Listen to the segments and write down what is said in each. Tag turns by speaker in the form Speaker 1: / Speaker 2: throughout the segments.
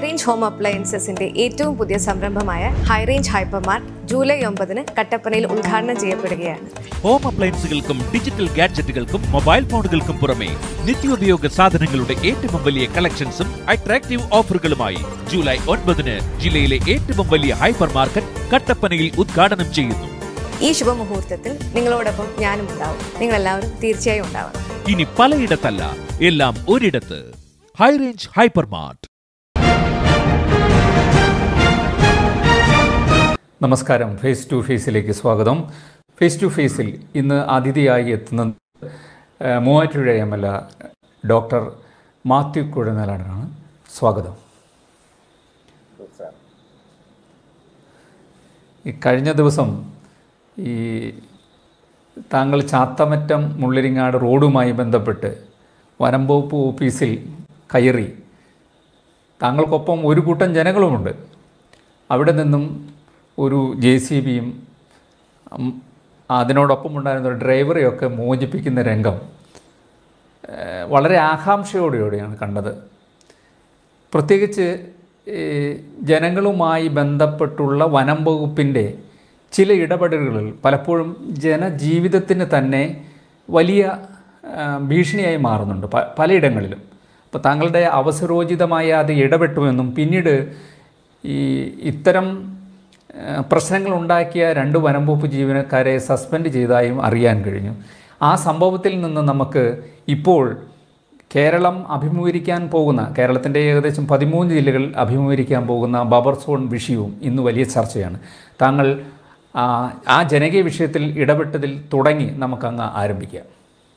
Speaker 1: High range home അപ്ലയൻസസിന്റെ ഏറ്റവും പുതിയ സംരംഭമായ ഹൈറേഞ്ച് ഹൈപ്പർമാർട്ട് ജൂലൈ ഒമ്പതിന് കട്ടപ്പനയിൽ ഉദ്ഘാടനം ചെയ്യപ്പെടുകയാണ്
Speaker 2: ഹോം അപ്ലയൻസുകൾക്കും ഡിജിറ്റൽ ഗാഡ്ജറ്റുകൾക്കും മൊബൈൽ ഫോണുകൾക്കും പുറമെ നിത്യോപയോഗ സാധനങ്ങളുടെ ഏറ്റവും വലിയ കളക്ഷൻസും അട്രാക്റ്റീവ് ഓഫറുകളുമായി ജൂലൈ ഒൻപതിന് ജില്ലയിലെ ഏറ്റവും വലിയ ഹൈപ്പർ മാർക്കറ്റ് കട്ടപ്പനയിൽ ഉദ്ഘാടനം ചെയ്യുന്നു
Speaker 1: ഈ ശുഭമുഹൂർത്തത്തിൽ നിങ്ങളോടൊപ്പം ഞാനും ഉണ്ടാവും നിങ്ങളെല്ലാവരും തീർച്ചയായും ഉണ്ടാവണം
Speaker 2: ഇനി പലയിടത്തല്ല എല്ലാം ഒരിടത്ത് ഹൈറേഞ്ച് ഹൈപ്പർ മാർട്ട്
Speaker 3: നമസ്കാരം ഫേസ് ടു ഫേസിലേക്ക് സ്വാഗതം ഫേസ് ടു ഫേസിൽ ഇന്ന് അതിഥിയായി എത്തുന്നത് ഏഹ്, Muvattupuzha M L A doctor Mathew കുഴനാടാണ് സ്വാഗതം ഈ കഴിഞ്ഞ ദിവസം ഈ താങ്കൾ ചാത്തമറ്റം മുള്ളിരിങ്ങാട് റോഡുമായി ബന്ധപ്പെട്ട് വനംവകുപ്പ് ഓഫീസിൽ കയറി താങ്കൾക്കൊപ്പം ഒരു കൂട്ടം ജനങ്ങളുമുണ്ട് അവിടെ നിന്നും ഒരു ജെ സി ബിയും അതിനോടൊപ്പം ഉണ്ടായിരുന്ന ഒരു ഡ്രൈവറെയൊക്കെ മോചിപ്പിക്കുന്ന രംഗം ഏഹ്, വളരെ ആകാംക്ഷയോടെയോടെയാണ് കണ്ടത് പ്രത്യേകിച്ച് ഈ ജനങ്ങളുമായി ബന്ധപ്പെട്ടുള്ള വനം വകുപ്പിൻ്റെ ചില ഇടപെടലുകളിൽ പലപ്പോഴും ജനജീവിതത്തിന് തന്നെ വലിയ ആ, ഭീഷണിയായി മാറുന്നുണ്ട് പ പലയിടങ്ങളിലും അപ്പോൾ താങ്കളുടെ അവസരോചിതമായ അത് ഇടപെട്ടുവെന്നും പിന്നീട് ഈ ഇത്തരം ആ, പ്രശ്നങ്ങൾ ഉണ്ടാക്കിയ രണ്ട് വനം വകുപ്പ് ജീവനക്കാരെ സസ്പെൻഡ് ചെയ്തതായും അറിയാൻ കഴിഞ്ഞു ആ സംഭവത്തിൽ നിന്ന് നമുക്ക് ഇപ്പോൾ കേരളം അഭിമുഖീകരിക്കാൻ പോകുന്ന കേരളത്തിൻ്റെ ഏകദേശം പതിമൂന്ന് ജില്ലകൾ അഭിമുഖീകരിക്കാൻ പോകുന്ന ബബർ സോൺ വിഷയവും ഇന്ന് വലിയ ചർച്ചയാണ് താങ്കൾ ആ, ആ ജനകീയ വിഷയത്തിൽ ഇടപെട്ടതിൽ തുടങ്ങി നമുക്കങ്ങ് ആരംഭിക്കാം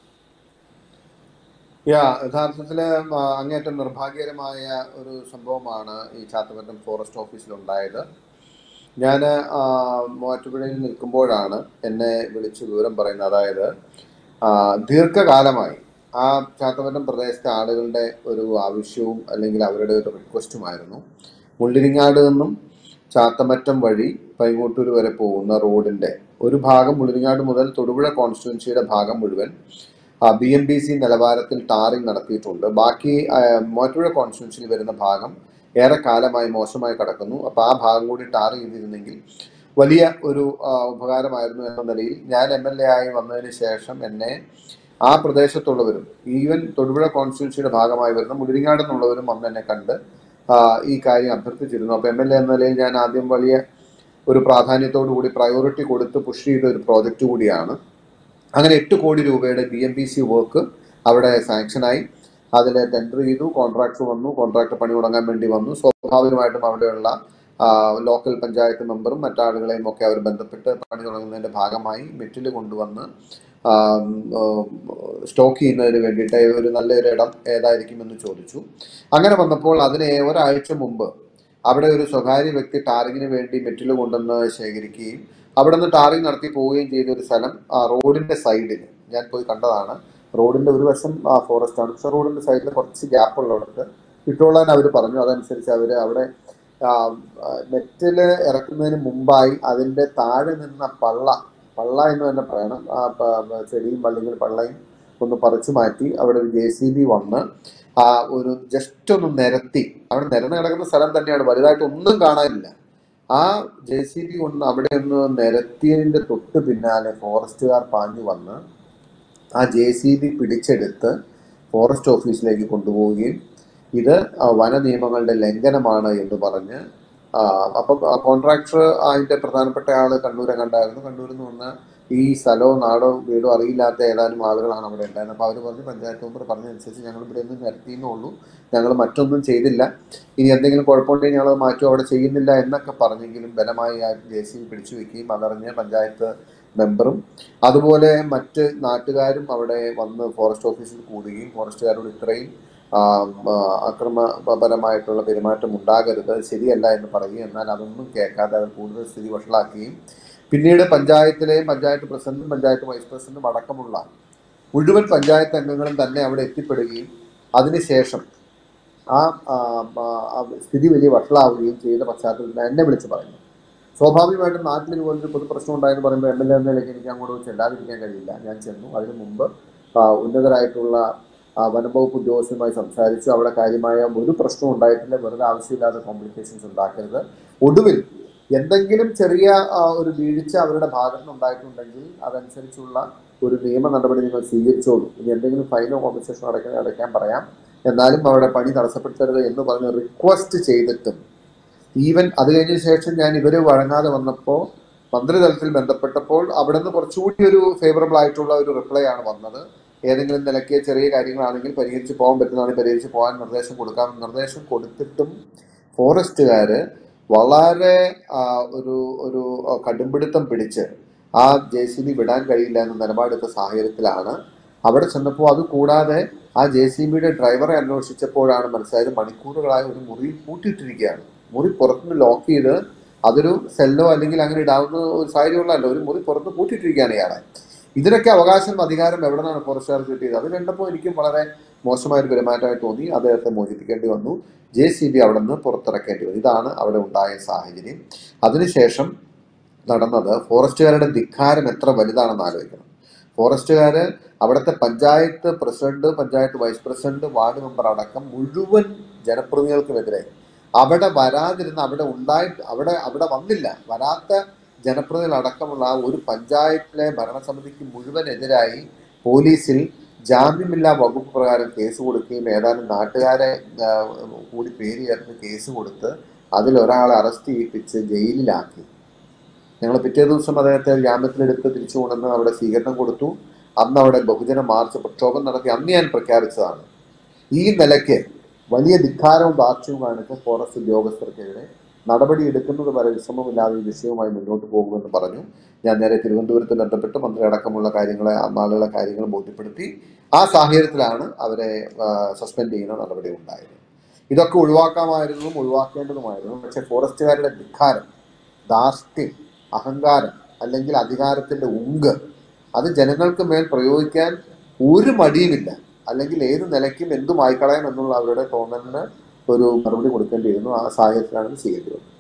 Speaker 4: യാ യഥാർത്ഥത്തിൽ അങ്ങേറ്റം നിർഭാഗ്യകരമായ ഒരു സംഭവമാണ് ഈ ചാത്തപറ്റം ഫോറസ്റ്റ് ഓഫീസിൽ ഉണ്ടായത് ഞാൻ മൂവാറ്റുപുഴയിൽ നിൽക്കുമ്പോഴാണ് എന്നെ വിളിച്ച് വിവരം പറയുന്നത് അതായത് ആ, ദീർഘകാലമായി ആ ചാത്തപറ്റം പ്രദേശത്തെ ആളുകളുടെ ഒരു ആവശ്യവും അല്ലെങ്കിൽ അവരുടെ ഒരു റിക്വസ്റ്റുമായിരുന്നു മുള്ളിരിങ്ങാട് നിന്നും ചാത്തമറ്റം വഴി പൈങ്ങോട്ടൂർ വരെ പോകുന്ന റോഡിന്റെ ഒരു ഭാഗം മുള്ളിരിങ്ങാട് മുതൽ തൊടുപുഴ കോൺസ്റ്റിറ്റ്യുവൻസിയുടെ ഭാഗം മുഴുവൻ ബി എം ബി സി നിലവാരത്തിൽ ടാറിംഗ് നടത്തിയിട്ടുണ്ട് ബാക്കി ആ, മൂവാറ്റുപുഴ കോൺസ്റ്റിറ്റ്യുവൻസിയിൽ വരുന്ന ഭാഗം ഏറെ കാലമായി മോശമായി കിടക്കുന്നു അപ്പോൾ ആ ഭാഗം കൂടി ടാർ ചെയ്തിരുന്നെങ്കിൽ വലിയ ഒരു ആ, ഉപകാരമായിരുന്നു എന്ന നിലയിൽ ഞാൻ എം എൽ എ ആയി വന്നതിന് ശേഷം എന്നെ ആ പ്രദേശത്തുള്ളവരും ഈവൻ തൊടുപുഴ കോൺസ്റ്റിറ്റ്യുവൻസിയുടെ ഭാഗമായി വരുന്ന മുരിങ്ങാട് എന്നുള്ളവരും വന്ന് എന്നെ കണ്ട് ആ, ഈ കാര്യം അഭ്യർത്ഥിച്ചിരുന്നു അപ്പോൾ എം എൽ എ എന്ന നിലയിൽ ഞാൻ ആദ്യം വലിയ ഒരു പ്രാധാന്യത്തോടു കൂടി പ്രയോറിറ്റി കൊടുത്ത് പുഷ് ചെയ്ത ഒരു പ്രോജക്റ്റ് കൂടിയാണ് അങ്ങനെ എട്ട് കോടി രൂപയുടെ B M B C work അവിടെ സാങ്ഷനായി അതിൽ ടെൻഡർ ചെയ്തു കോൺട്രാക്ടർ വന്നു കോൺട്രാക്ടർ പണി തുടങ്ങാൻ വേണ്ടി വന്നു സ്വാഭാവികമായിട്ടും അവിടെയുള്ള ആ, ലോക്കൽ പഞ്ചായത്ത് മെമ്പറും മറ്റാളുകളെയും ഒക്കെ അവർ ബന്ധപ്പെട്ട് പണി തുടങ്ങുന്നതിന്റെ ഭാഗമായി മെറ്റിൽ കൊണ്ടുവന്ന് ആ, ഉം, സ്റ്റോക്ക് ചെയ്യുന്നതിന് വേണ്ടിയിട്ട് ഒരു നല്ലൊരു ഇടം ഏതായിരിക്കുമെന്ന് ചോദിച്ചു അങ്ങനെ വന്നപ്പോൾ അതിന് ഒരാഴ്ച മുമ്പ് അവിടെ ഒരു സ്വകാര്യ വ്യക്തി ടാറിങ്ങിന് വേണ്ടി മെറ്റിൽ കൊണ്ടുവന്ന് ശേഖരിക്കുകയും അവിടെ നിന്ന് ടാറിങ് നടത്തി പോവുകയും ചെയ്ത ഒരു സ്ഥലം ആ റോഡിന്റെ സൈഡിൽ ഞാൻ പോയി കണ്ടതാണ് റോഡിന്റെ ഒരു വശം ആ ഫോറസ്റ്റ് ആണ് പക്ഷെ റോഡിന്റെ സൈഡിൽ കുറച്ച് ഗ്യാപ്പ് ഉള്ളിടത്ത് ഇട്ടോളാൻ അവർ പറഞ്ഞു അതനുസരിച്ച് അവർ അവിടെ നെറ്റിൽ ഇറക്കുന്നതിന് മുമ്പായി അതിന്റെ താഴെ നിന്ന പള്ള പള്ള എന്ന് തന്നെ പറയണം ആ പ- പ- ചെടിയും പള്ളികളും പള്ളയും ഒന്ന് പറിച്ചു മാറ്റി അവിടെ ഒരു ജെ സി ബി വന്ന് ആ ഒരു ജസ്റ്റ് ഒന്ന് നിരത്തി അവിടെ നിരന്ന് കിടക്കുന്ന സ്ഥലം തന്നെയാണ് വലുതായിട്ട് ഒന്നും കാണാനില്ല ആ ജെ സി ബി കൊണ്ട് അവിടെ ഒന്ന് നിരത്തിയതിന്റെ തൊട്ട് പിന്നാലെ ഫോറസ്റ്റുകാർ പാഞ്ഞു വന്ന് ആ ജെ സി ബി പിടിച്ചെടുത്ത് ഫോറസ്റ്റ് ഓഫീസിലേക്ക് കൊണ്ടുപോവുകയും ഇത് ആ, വന നിയമങ്ങളുടെ ലംഘനമാണ് എന്ന് പറഞ്ഞ് ആ, അപ്പം കോൺട്രാക്ടർ അതിന്റെ പ്രധാനപ്പെട്ട ആള് കണ്ണൂരെ കണ്ടായിരുന്നു കണ്ണൂരിൽ നിന്ന് വന്ന ഈ സ്ഥലവും നാടോ വീടോ അറിയില്ലാത്ത ഏതാനും ആളുകളാണ് അവിടെ ഉണ്ടായിരുന്നത് അപ്പോൾ അവർ പറഞ്ഞു പഞ്ചായത്ത് മെമ്പർ പറഞ്ഞതനുസരിച്ച് ഞങ്ങൾ ഇവിടെ ഒന്നും നിരത്തിയെന്നുള്ളൂ ഞങ്ങൾ മറ്റൊന്നും ചെയ്തില്ല ഇനി എന്തെങ്കിലും കുഴപ്പമുണ്ടെങ്കിൽ ഞങ്ങൾ മാറ്റും അവിടെ ചെയ്യുന്നില്ല എന്നൊക്കെ പറഞ്ഞെങ്കിലും ബലമായി ആ ജെ സി പിടിച്ചു വെക്കുകയും അതറിഞ്ഞ് പഞ്ചായത്ത് മെമ്പറും അതുപോലെ മറ്റ് നാട്ടുകാരും അവിടെ വന്ന് ഫോറസ്റ്റ് ഓഫീസിൽ കൂടുകയും ഫോറസ്റ്റുകാരോട് ഇത്രയും ആ, ആ, അക്രമപരമായിട്ടുള്ള പെരുമാറ്റം ഉണ്ടാകരുത് അത് ശരിയല്ല എന്ന് പറയുകയും എന്നാൽ അതൊന്നും കേൾക്കാതെ അവർ കൂടുതൽ സ്ഥിതി വഷളാക്കുകയും പിന്നീട് പഞ്ചായത്തിലെയും പഞ്ചായത്ത് പ്രസിഡന്റും പഞ്ചായത്ത് വൈസ് പ്രസിഡന്റും അടക്കമുള്ള മുഴുവൻ പഞ്ചായത്ത് അംഗങ്ങളും തന്നെ അവിടെ എത്തിപ്പെടുകയും അതിനുശേഷം ആ ആ, ആ, ആ സ്ഥിതി വലിയ വഷളാവുകയും ചെയ്ത പശ്ചാത്തലത്തിൽ എന്നെ വിളിച്ച് പറഞ്ഞു സ്വാഭാവികമായിട്ടും നാട്ടിൽ ഇതുപോലൊരു പൊതുപ്രശ്നം ഉണ്ടായെന്ന് പറയുമ്പോൾ എം എൽ എ എന്നതിലേക്ക് എനിക്ക് അങ്ങോട്ട് ചെല്ലാതിരിക്കാൻ കഴിയില്ല ഞാൻ ചെന്നു അതിനു മുമ്പ് ആ, ഉന്നതരായിട്ടുള്ള ആ, വനംവകുപ്പ് ഉദ്യോഗസ്ഥരുമായി സംസാരിച്ചു അവിടെ കാര്യമായ ഒരു പ്രശ്നവും ഉണ്ടായിട്ടില്ല വെറുതെ ആവശ്യമില്ലാത്ത കോംപ്ലിക്കേഷൻസ് ഉണ്ടാക്കരുത് ഒടുവിൽ എന്തെങ്കിലും ചെറിയ ആ, ഒരു വീഴ്ച അവരുടെ ഭാഗത്ത് നിന്ന് ഉണ്ടായിട്ടുണ്ടെങ്കിൽ അതനുസരിച്ചുള്ള ഒരു നിയമ നടപടി നിങ്ങൾ സ്വീകരിച്ചോളൂ ഇനി എന്തെങ്കിലും ഫൈനോ കോമ്പൻസേഷനോ അടയ്ക്കാൻ അടയ്ക്കാൻ പറയാം എന്നാലും അവരുടെ പണി തടസ്സപ്പെടുത്തരുത് എന്ന് പറഞ്ഞ് റിക്വസ്റ്റ് ചെയ്തിട്ടും ഈവൻ അത് കഴിഞ്ഞ ശേഷം ഞാൻ ഇവര് വഴങ്ങാതെ വന്നപ്പോൾ മന്ത്രിതലത്തിൽ ബന്ധപ്പെട്ടപ്പോൾ അവിടെ നിന്ന് കുറച്ചുകൂടി ഒരു ഫേവറബിൾ ആയിട്ടുള്ള ഒരു റിപ്ലൈ ആണ് വന്നത് ഏതെങ്കിലും നിലയ്ക്ക് ചെറിയ കാര്യങ്ങളാണെങ്കിൽ പരിഹരിച്ച് പോകാൻ പറ്റുന്നതാണെങ്കിൽ പരിഹരിച്ച് പോകാൻ നിർദ്ദേശം കൊടുക്കാം നിർദ്ദേശം കൊടുത്തിട്ടും ഫോറസ്റ്റുകാർ വളരെ ആ, ഒരു ഒരു ആ, കടുംപിടുത്തം പിടിച്ച് ആ ജെ സി ബി വിടാൻ കഴിയില്ല എന്ന നിലപാടെടുത്ത സാഹചര്യത്തിലാണ് അവിടെ ചെന്നപ്പോൾ അത് കൂടാതെ ആ ജെ സി ബിയുടെ ഡ്രൈവറെ അന്വേഷിച്ചപ്പോഴാണ് മനസ്സിലായത് മണിക്കൂറുകളായി ഒരു മുറി പൂട്ടിയിട്ടിരിക്കുകയാണ് മുറി പുറത്തുനിന്ന് ലോക്ക് ചെയ്ത് അതൊരു സെല്ലോ അല്ലെങ്കിൽ അങ്ങനെ ഇടാവുന്ന ഒരു സാഹചര്യമുള്ളതല്ല ഒരു മുറി പുറത്ത് പൂട്ടിയിട്ടിരിക്കുകയാണ് ഇയാളെ ഇതിനൊക്കെ അവകാശം അധികാരം എവിടെ നിന്നാണ് ഫോറസ്റ്റുകാർക്ക് കിട്ടിയത് അത് കണ്ടപ്പോൾ എനിക്കും വളരെ മോശമായ ഒരു പെരുമാറ്റമായി തോന്നി അദ്ദേഹത്തെ മോചിപ്പിക്കേണ്ടി വന്നു ജെ സി ബി അവിടെ നിന്ന് പുറത്തിറക്കേണ്ടി വന്നു ഇതാണ് അവിടെ ഉണ്ടായ സാഹചര്യം അതിനുശേഷം നടന്നത് ഫോറസ്റ്റുകാരുടെ ധിക്കാരം എത്ര വലുതാണെന്ന് ആലോചിക്കണം ഫോറസ്റ്റുകാർ അവിടുത്തെ panchayat president panchayat vice president ward member അടക്കം മുഴുവൻ ജനപ്രതിനിധികൾക്കുമെതിരെ അവിടെ വരാതിരുന്ന അവിടെ ഉണ്ടായി അവിടെ അവിടെ വന്നില്ല വരാത്ത ജനപ്രതിനിധികൾ അടക്കമുള്ള ആ ഒരു പഞ്ചായത്തിലെ ഭരണസമിതിക്ക് മുഴുവൻ എതിരായി പോലീസിൽ ജാമ്യമില്ലാ വകുപ്പ് പ്രകാരം കേസ് കൊടുക്കുകയും ഏതാനും നാട്ടുകാരെ ആ, കൂടി പേര് ചേർത്ത് കേസ് കൊടുത്ത് അതിൽ ഒരാളെ അറസ്റ്റ് ചെയ്യിപ്പിച്ച് ജയിലിലാക്കി ഞങ്ങൾ പിറ്റേ ദിവസം അദ്ദേഹത്തെ ജാമ്യത്തിലെടുത്ത് തിരിച്ചു കൊണ്ടുവന്ന് അവിടെ സ്വീകരണം കൊടുത്തു അന്ന് അവിടെ ബഹുജന മാർച്ച് പ്രക്ഷോഭം നടത്തി അന്ന് ഞാൻ പ്രഖ്യാപിച്ചതാണ് ഈ നിലയ്ക്ക് വലിയ ധിക്കാരവും ദാർഷ്ട്യവും കാണിച്ച ഫോറസ്റ്റ് ഉദ്യോഗസ്ഥർക്കെതിരെ നടപടി എടുക്കുന്നത് വരെ വിശ്രമമില്ലാതെ ഈ വിഷയവുമായി മുന്നോട്ട് പോകുമെന്ന് പറഞ്ഞു ഞാൻ നേരെ തിരുവനന്തപുരത്ത് ബന്ധപ്പെട്ട് മന്ത്രി അടക്കമുള്ള കാര്യങ്ങളെ ആളുകളെ കാര്യങ്ങൾ ബോധ്യപ്പെടുത്തി ആ സാഹചര്യത്തിലാണ് അവരെ സസ്പെൻഡ് ചെയ്യുന്ന നടപടി ഉണ്ടായത് ഇതൊക്കെ ഒഴിവാക്കാമായിരുന്നതും ഒഴിവാക്കേണ്ടതുമായിരുന്നു പക്ഷേ ഫോറസ്റ്റുകാരുടെ ധിക്കാരം ധാർഷ്ട്യം അഹങ്കാരം അല്ലെങ്കിൽ അധികാരത്തിന്റെ ഉങ്ക് അത് ജനങ്ങൾക്ക് മേൽ പ്രയോഗിക്കാൻ ഒരു മടിയുമില്ല അല്ലെങ്കിൽ ഏത് നിലയ്ക്കും എന്തും ആയിക്കളയാം എന്നുള്ള അവരുടെ തോന്നലിന് ഒരു മറുപടി കൊടുക്കേണ്ടിയിരുന്നു ആ സാഹചര്യത്തിലാണ് ഇത് ചെയ്യേണ്ടി വന്നത്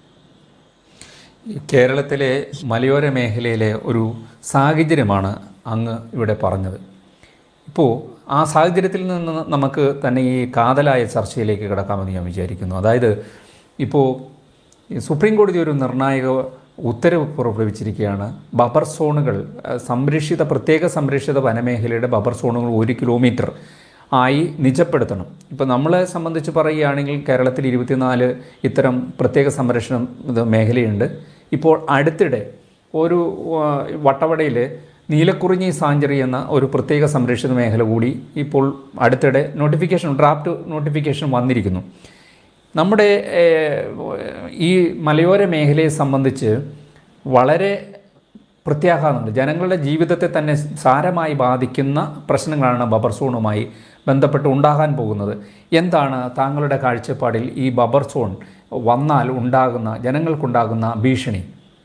Speaker 3: ഈ കേരളത്തിലെ മലയോര മേഖലയിലെ ഒരു സാഹചര്യമാണ് അങ്ങ് ഇവിടെ പറഞ്ഞത് ഇപ്പോൾ ആ സാഹചര്യത്തിൽ നിന്ന് നമുക്ക് തന്നെ ഈ കാതലായ ചർച്ചയിലേക്ക് കിടക്കാമെന്ന് ഞാൻ വിചാരിക്കുന്നു അതായത് ഇപ്പോൾ ഈ സുപ്രീം കോടതി ഒരു നിർണായക ഉത്തരവ് പുറപ്പെടുവിച്ചിരിക്കുകയാണ് ബഫർ സോണുകൾ അഹ് സംരക്ഷിത പ്രത്യേക സംരക്ഷിത വനമേഖലയുടെ ബഫർ സോണുകൾ ഒരു കിലോമീറ്റർ ആയി നിജപ്പെടുത്തണം ഇപ്പോൾ നമ്മളെ സംബന്ധിച്ച് പറയുകയാണെങ്കിൽ കേരളത്തിൽ ഇരുപത്തിനാല് ഇത്തരം പ്രത്യേക സംരക്ഷണ ഇത് മേഖലയുണ്ട് ഇപ്പോൾ അടുത്തിടെ ഒരു ആ, വട്ടവടയിൽ നീലക്കുറിഞ്ഞി സാഞ്ചറി എന്ന ഒരു പ്രത്യേക സംരക്ഷിത മേഖല കൂടി ഇപ്പോൾ അടുത്തിടെ നോട്ടിഫിക്കേഷൻ ഡ്രാഫ്റ്റ് നോട്ടിഫിക്കേഷൻ വന്നിരിക്കുന്നു നമ്മുടെ ഏഹ്, ഈ മലയോര മേഖലയെ സംബന്ധിച്ച് വളരെ പ്രത്യാഘാതങ്ങൾ ജനങ്ങളുടെ ജീവിതത്തെ തന്നെ സാരമായി ബാധിക്കുന്ന പ്രശ്നങ്ങളാണ് ബബർ സോണുമായി ബന്ധപ്പെട്ട് ഉണ്ടാകാൻ പോകുന്നത് എന്താണ് താങ്കളുടെ കാഴ്ചപ്പാടിൽ ഈ ബബർ സോൺ വന്നാൽ ഉണ്ടാകുന്ന ജനങ്ങൾക്കുണ്ടാകുന്ന ഭീഷണി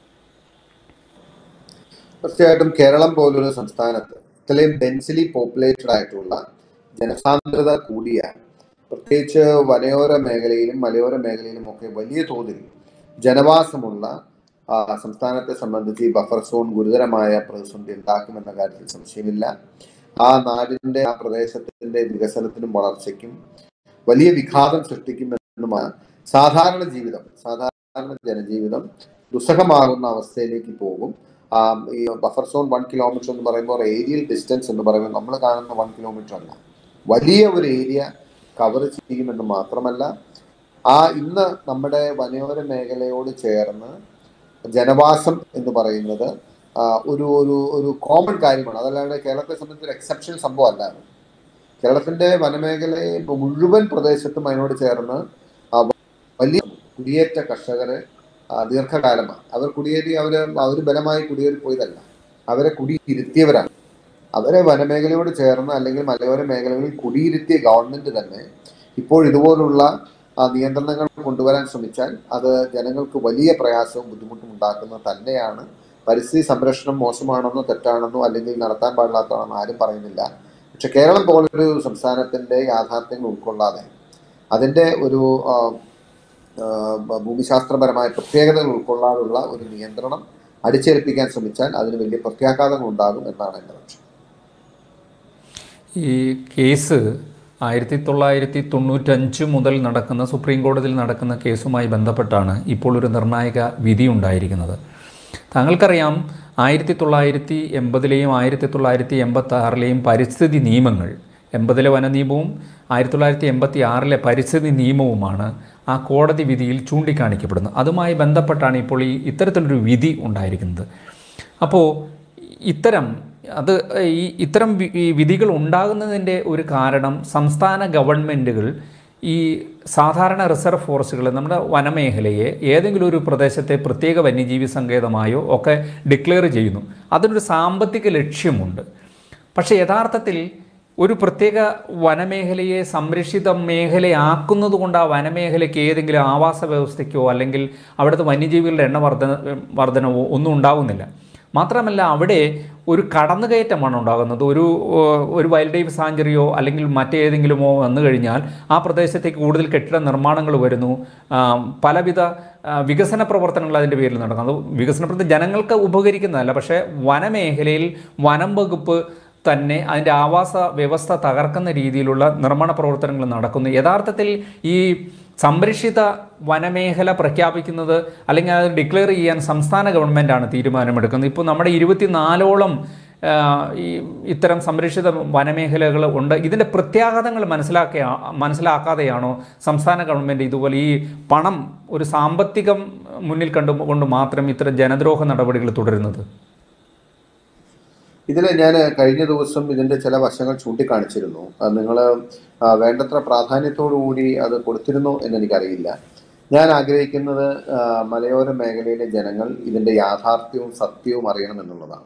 Speaker 4: തീർച്ചയായിട്ടും കേരളം പോലൊരു സംസ്ഥാനത്ത് ഇത്രയും ഡെൻസിലി പോപ്പുലേറ്റഡ് ആയിട്ടുള്ള ജനസാന്ദ്രത കൂടിയ പ്രത്യേകിച്ച് വനയോര മേഖലയിലും മലയോര മേഖലയിലും ഒക്കെ വലിയ തോതിൽ ജനവാസമുള്ള ആ, സംസ്ഥാനത്തെ സംബന്ധിച്ച് ഈ ബഫർ സോൺ ഗുരുതരമായ പ്രതിസന്ധി ഉണ്ടാക്കുമെന്ന കാര്യത്തിൽ സംശയമില്ല ആ നാടിന്റെ ആ പ്രദേശത്തിന്റെ വികസനത്തിനും വളർച്ചയ്ക്കും വലിയ വിഘാതം സൃഷ്ടിക്കുമെന്നുമാണ് സാധാരണ ജീവിതം സാധാരണ ജനജീവിതം ദുസ്സഹമാകുന്ന അവസ്ഥയിലേക്ക് പോകും ആ, ഈ ബഫർ സോൺ വൺ കിലോമീറ്റർ എന്ന് പറയുമ്പോൾ ഏരിയൽ ഡിസ്റ്റൻസ് എന്ന് പറയുമ്പോൾ നമ്മൾ കാണുന്ന വൺ കിലോമീറ്റർ അല്ല വലിയ ഒരു ഏരിയ കവർ ചെയ്യുമെന്ന് മാത്രമല്ല ആ ഇന്ന് നമ്മുടെ വനയോര മേഖലയോട് ചേർന്ന് ജനവാസം എന്ന് പറയുന്നത് ആ, ഒരു ഒരു ഒരു കോമൺ കാര്യമാണ് അതല്ലാണ്ട് കേരളത്തെ സംബന്ധിച്ച് ഒരു എക്സെപ്ഷൻ സംഭവം അല്ല അത്. കേരളത്തിന്റെ വനമേഖലയെ ഇപ്പൊ മുഴുവൻ പ്രദേശത്തും അതിനോട് ചേർന്ന് ആ, വലിയ കുടിയേറ്റ കർഷകര് ആ, ദീർഘകാലമാണ് അവർ കുടിയേറി അവര് അവർ ബലമായി കുടിയേറി പോയതല്ല അവരെ കുടിയിരുത്തിയവരാണ് അവരെ വനമേഖലയോട് ചേർന്ന് അല്ലെങ്കിൽ മലയോര മേഖലകളിൽ കുടിയിരുത്തിയ ഗവൺമെന്റ് തന്നെ ഇപ്പോൾ ഇതുപോലുള്ള ആ, നിയന്ത്രണങ്ങൾ കൊണ്ടുവരാൻ ശ്രമിച്ചാൽ അത് ജനങ്ങൾക്ക് വലിയ പ്രയാസവും ബുദ്ധിമുട്ടും ഉണ്ടാക്കുന്നത് തന്നെയാണ് പരിസ്ഥിതി സംരക്ഷണം മോശമാണെന്നോ തെറ്റാണെന്നോ അല്ലെങ്കിൽ നടത്താൻ പാടില്ലാത്തതാണെന്നോ ആരും പറയുന്നില്ല പക്ഷെ കേരളം പോലൊരു സംസ്ഥാനത്തിന്റെ യാഥാർത്ഥ്യങ്ങൾ ഉൾക്കൊള്ളാതെ അതിന്റെ ഒരു ആ, ആ, ഭൂമിശാസ്ത്രപരമായ പ്രത്യേകതകൾ ഉൾക്കൊള്ളാനുള്ള ഒരു നിയന്ത്രണം അടിച്ചേൽപ്പിക്കാൻ ശ്രമിച്ചാൽ അതിന് വലിയ പ്രത്യാഘാതങ്ങൾ ഉണ്ടാകും എന്നാണ് എൻ്റെ പക്ഷം
Speaker 3: ഈ കേസ് ആയിരത്തി തൊള്ളായിരത്തി തൊണ്ണൂറ്റഞ്ച് മുതൽ നടക്കുന്ന സുപ്രീം കോടതിയിൽ നടക്കുന്ന കേസുമായി ബന്ധപ്പെട്ടാണ് ഇപ്പോൾ ഒരു നിർണായക വിധി ഉണ്ടായിരിക്കുന്നത് താങ്കൾക്കറിയാം ആയിരത്തി തൊള്ളായിരത്തി എൺപതിലെയും ആയിരത്തി തൊള്ളായിരത്തി എൺപത്തി ആറിലെയും പരിസ്ഥിതി നിയമങ്ങൾ എൺപതിലെ വനനിയമവും ആയിരത്തി തൊള്ളായിരത്തി എൺപത്തി ആറിലെ പരിസ്ഥിതി നിയമവുമാണ് ആ കോടതി വിധിയിൽ ചൂണ്ടിക്കാണിക്കപ്പെടുന്നത് അതുമായി ബന്ധപ്പെട്ടാണ് ഇപ്പോൾ ഈ ഇത്തരത്തിലൊരു വിധി ഉണ്ടായിരിക്കുന്നത് അപ്പോൾ ഇത്തരം അത് ഈ ഇത്തരം വി- ഈ വിധികൾ ഉണ്ടാകുന്നതിൻ്റെ ഒരു കാരണം സംസ്ഥാന ഗവൺമെൻറ്റുകൾ ഈ സാധാരണ റിസർവ് ഫോറസ്റ്റുകൾ നമ്മുടെ വനമേഖലയെ ഏതെങ്കിലും ഒരു പ്രദേശത്തെ പ്രത്യേക വന്യജീവി സങ്കേതമായോ ഒക്കെ ഡിക്ലെയർ ചെയ്യുന്നു അതിനൊരു സാമ്പത്തിക ലക്ഷ്യമുണ്ട് പക്ഷേ യഥാർത്ഥത്തിൽ ഒരു പ്രത്യേക വനമേഖലയെ സംരക്ഷിത മേഖലയാക്കുന്നത് കൊണ്ട് ആ വനമേഖലയ്ക്ക് ഏതെങ്കിലും ആവാസ വ്യവസ്ഥയ്ക്കോ അല്ലെങ്കിൽ അവിടുത്തെ വന്യജീവികളുടെ എണ്ണ വർധന വർധനവോ ഒന്നും ഉണ്ടാകുന്നില്ല മാത്രമല്ല അവിടെ ഒരു കടന്നുകയറ്റമാണ് ഉണ്ടാകുന്നത് ഒരു ഏഹ്, ഒരു വൈൽഡ് ലൈഫ് സാഞ്ചുറിയോ അല്ലെങ്കിൽ മറ്റേതെങ്കിലുമോ വന്നു കഴിഞ്ഞാൽ ആ പ്രദേശത്തേക്ക് കൂടുതൽ കെട്ടിട നിർമ്മാണങ്ങൾ വരുന്നു ആ, പലവിധ ആ, വികസന പ്രവർത്തനങ്ങൾ അതിൻ്റെ പേരിൽ നടക്കുന്നു അത് വികസന പ്രവർത്തനം ജനങ്ങൾക്ക് ഉപകരിക്കുന്നതല്ല പക്ഷേ വനമേഖലയിൽ വനം വകുപ്പ് തന്നെ അതിൻ്റെ ആവാസ വ്യവസ്ഥ തകർക്കുന്ന രീതിയിലുള്ള നിർമ്മാണ പ്രവർത്തനങ്ങൾ നടക്കുന്നു യഥാർത്ഥത്തിൽ ഈ സംരക്ഷിത വനമേഖല പ്രഖ്യാപിക്കുന്നത് അല്ലെങ്കിൽ അത് ഡിക്ലെയർ ചെയ്യാൻ സംസ്ഥാന ഗവൺമെൻറ്റാണ് തീരുമാനമെടുക്കുന്നത് ഇപ്പോൾ നമ്മുടെ ഇരുപത്തിനാലോളം ആ, ഈ ഇത്തരം സംരക്ഷിത വനമേഖലകൾ ഉണ്ട് ഇതിൻ്റെ പ്രത്യാഘാതങ്ങൾ മനസ്സിലാക്കിയ മനസ്സിലാക്കാതെയാണോ സംസ്ഥാന ഗവൺമെൻറ് ഇതുപോലെ ഈ പണം ഒരു സാമ്പത്തികം മുന്നിൽ കണ്ടുകൊണ്ട് മാത്രം ഇത്തരം ജനദ്രോഹ നടപടികൾ തുടരുന്നത്
Speaker 4: ഇതിൽ ഞാൻ കഴിഞ്ഞ ദിവസം ഇതിന്റെ ചില വശങ്ങൾ ചൂണ്ടിക്കാണിച്ചിരുന്നു അത് നിങ്ങൾ വേണ്ടത്ര പ്രാധാന്യത്തോടു കൂടി അത് കൊടുത്തിരുന്നോ എന്ന് എനിക്കറിയില്ല ഞാൻ ആഗ്രഹിക്കുന്നത് ആ, മലയോര മേഖലയിലെ ജനങ്ങൾ ഇതിന്റെ യാഥാർത്ഥ്യവും സത്യവും അറിയണമെന്നുള്ളതാണ്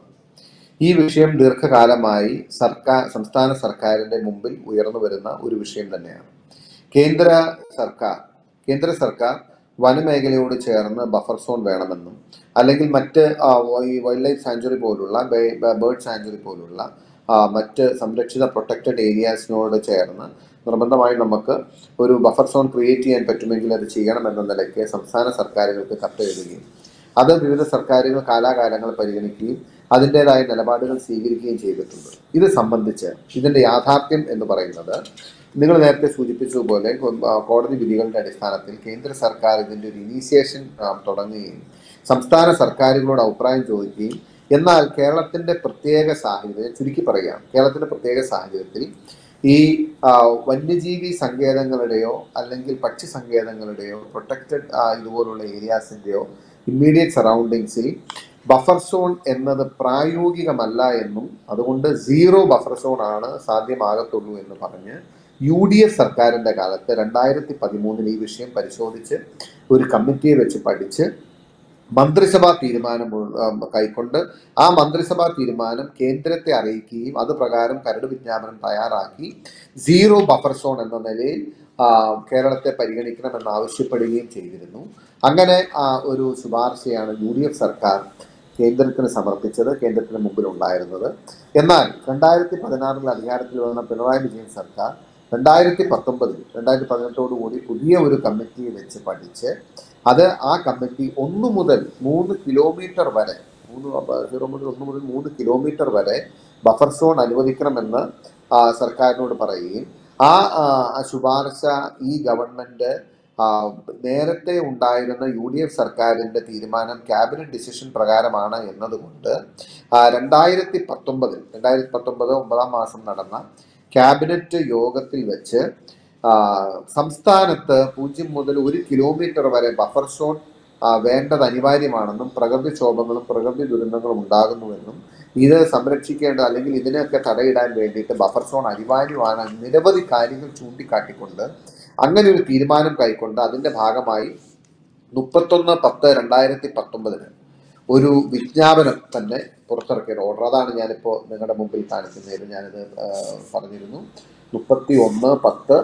Speaker 4: ഈ വിഷയം ദീർഘകാലമായി സർക്കാർ സംസ്ഥാന സർക്കാരിന്റെ മുമ്പിൽ ഉയർന്നു വരുന്ന ഒരു വിഷയം തന്നെയാണ് കേന്ദ്ര സർക്കാർ കേന്ദ്ര സർക്കാർ വനമേഖലയോട് ചേർന്ന് ബഫർ സോൺ വേണമെന്നും അല്ലെങ്കിൽ മറ്റ് ആ, ഈ വൈൽഡ് ലൈഫ് സാഞ്ചുറി പോലുള്ള ബേർഡ് സാഞ്ചുറി പോലുള്ള ആ, മറ്റ് സംരക്ഷിത പ്രൊട്ടക്റ്റഡ് ഏരിയാസിനോട് ചേർന്ന് നിർബന്ധമായും നമുക്ക് ഒരു ബഫർ സോൺ ക്രിയേറ്റ് ചെയ്യാൻ പറ്റുമെങ്കിൽ അത് ചെയ്യണമെന്ന നിലയ്ക്ക് സംസ്ഥാന സർക്കാരുകൾക്ക് കത്തെഴുതുകയും അത് വിവിധ സർക്കാരുകൾ കാലാകാലങ്ങൾ പരിഗണിക്കുകയും അതിൻ്റെതായ നിലപാടുകൾ സ്വീകരിക്കുകയും ചെയ്തിട്ടുണ്ട് ഇത് സംബന്ധിച്ച് ഇതിൻ്റെ യാഥാർത്ഥ്യം എന്ന് പറയുന്നത് നിങ്ങൾ നേരത്തെ സൂചിപ്പിച്ചതുപോലെ കൊ- ആ, കോടതി വിധികളുടെ അടിസ്ഥാനത്തിൽ കേന്ദ്ര സർക്കാർ ഇതിൻ്റെ ഒരു ഇനീഷ്യേഷൻ ആ, തുടങ്ങുകയും സംസ്ഥാന സർക്കാരുകളോട് അഭിപ്രായം ചോദിക്കുകയും എന്നാൽ കേരളത്തിൻ്റെ പ്രത്യേക സാഹചര്യം ചുരുക്കി പറയാം കേരളത്തിൻ്റെ പ്രത്യേക സാഹചര്യത്തിൽ ഈ ആ, വന്യജീവി സങ്കേതങ്ങളുടെയോ അല്ലെങ്കിൽ പക്ഷി സങ്കേതങ്ങളുടെയോ പ്രൊട്ടക്റ്റഡ് ഇതുപോലുള്ള ഏരിയാസിൻ്റെയോ ഇമ്മീഡിയറ്റ് സറൗണ്ടിങ്സിൽ ബഫർ സോൺ എന്നത് പ്രായോഗികമല്ല എന്നും അതുകൊണ്ട് സീറോ ബഫർ സോൺ ആണ് സാധ്യമാകത്തുള്ളൂ എന്ന് പറഞ്ഞ് യു ഡി എഫ് സർക്കാരിൻ്റെ കാലത്ത് രണ്ടായിരത്തി പതിമൂന്നിൽ ഈ വിഷയം പരിശോധിച്ച് ഒരു കമ്മിറ്റിയെ വെച്ച് പഠിച്ച് മന്ത്രിസഭാ തീരുമാനം ഉം, കൈക്കൊണ്ട് ആ മന്ത്രിസഭാ തീരുമാനം കേന്ദ്രത്തെ അറിയിക്കുകയും അത് പ്രകാരം കരട് വിജ്ഞാപനം തയ്യാറാക്കി സീറോ ബഫർ സോൺ എന്ന നിലയിൽ ആ, കേരളത്തെ പരിഗണിക്കണമെന്ന് ആവശ്യപ്പെടുകയും ചെയ്തിരുന്നു അങ്ങനെ ആ ഒരു ശുപാർശയാണ് യു ഡി എഫ് സർക്കാർ കേന്ദ്രത്തിന് സമർപ്പിച്ചത് കേന്ദ്രത്തിന് മുമ്പിൽ ഉണ്ടായിരുന്നത് എന്നാൽ രണ്ടായിരത്തി പതിനാറിൽ അധികാരത്തിൽ വന്ന പിണറായി വിജയൻ സർക്കാർ രണ്ടായിരത്തി പത്തൊമ്പതിൽ രണ്ടായിരത്തി പതിനെട്ടോടുകൂടി പുതിയ ഒരു കമ്മിറ്റിയെ വെച്ച് പഠിച്ച് അത് ആ കമ്മിറ്റി ഒന്ന് മുതൽ മൂന്ന് കിലോമീറ്റർ വരെ മൂന്ന് അപ്പ- സീറോ മുതൽ ഒന്ന് മുതൽ മൂന്ന് കിലോമീറ്റർ വരെ ബഫർ സോൺ അനുവദിക്കണമെന്ന് ആ, സർക്കാരിനോട് പറയുകയും ആ ആ, ആ ശുപാർശ ഈ ഗവൺമെന്റ് ആ, നേരത്തെ ഉണ്ടായിരുന്ന യു ഡി എഫ് സർക്കാരിന്റെ തീരുമാനം ക്യാബിനറ്റ് ഡിസിഷൻ പ്രകാരമാണ് എന്നതുകൊണ്ട് ആ, രണ്ടായിരത്തി പത്തൊമ്പതിൽ രണ്ടായിരത്തി പത്തൊമ്പത് ഒമ്പതാം മാസം നടന്ന ക്യാബിനറ്റ് യോഗത്തിൽ വെച്ച് ആ, സംസ്ഥാനത്ത് പൂജ്യം മുതൽ ഒരു കിലോമീറ്റർ വരെ ബഫർ സോൺ ആ, വേണ്ടത് അനിവാര്യമാണെന്നും പ്രകൃതിക്ഷോഭങ്ങളും പ്രകൃതി ദുരന്തങ്ങളും ഉണ്ടാകുന്നുവെന്നും ഇത് സംരക്ഷിക്കേണ്ട അല്ലെങ്കിൽ ഇതിനൊക്കെ തടയിടാൻ വേണ്ടിയിട്ട് ബഫർ സോൺ അനിവാര്യമാണ് നിരവധി കാര്യങ്ങൾ ചൂണ്ടിക്കാട്ടിക്കൊണ്ട് അങ്ങനെ ഒരു തീരുമാനം കൈക്കൊണ്ട് അതിന്റെ ഭാഗമായി മുപ്പത്തൊന്ന് പത്ത് രണ്ടായിരത്തി പത്തൊമ്പതിന് ഒരു വിജ്ഞാപനം തന്നെ പുറത്തിറക്കിയ ഒരു ഓർഡർ അതാണ് ഞാനിപ്പോൾ നിങ്ങളുടെ മുമ്പിൽ കാണിക്കുന്നത് ഞാനിത് ആ, പറഞ്ഞിരുന്നു മുപ്പത്തി ഒന്ന് പത്ത്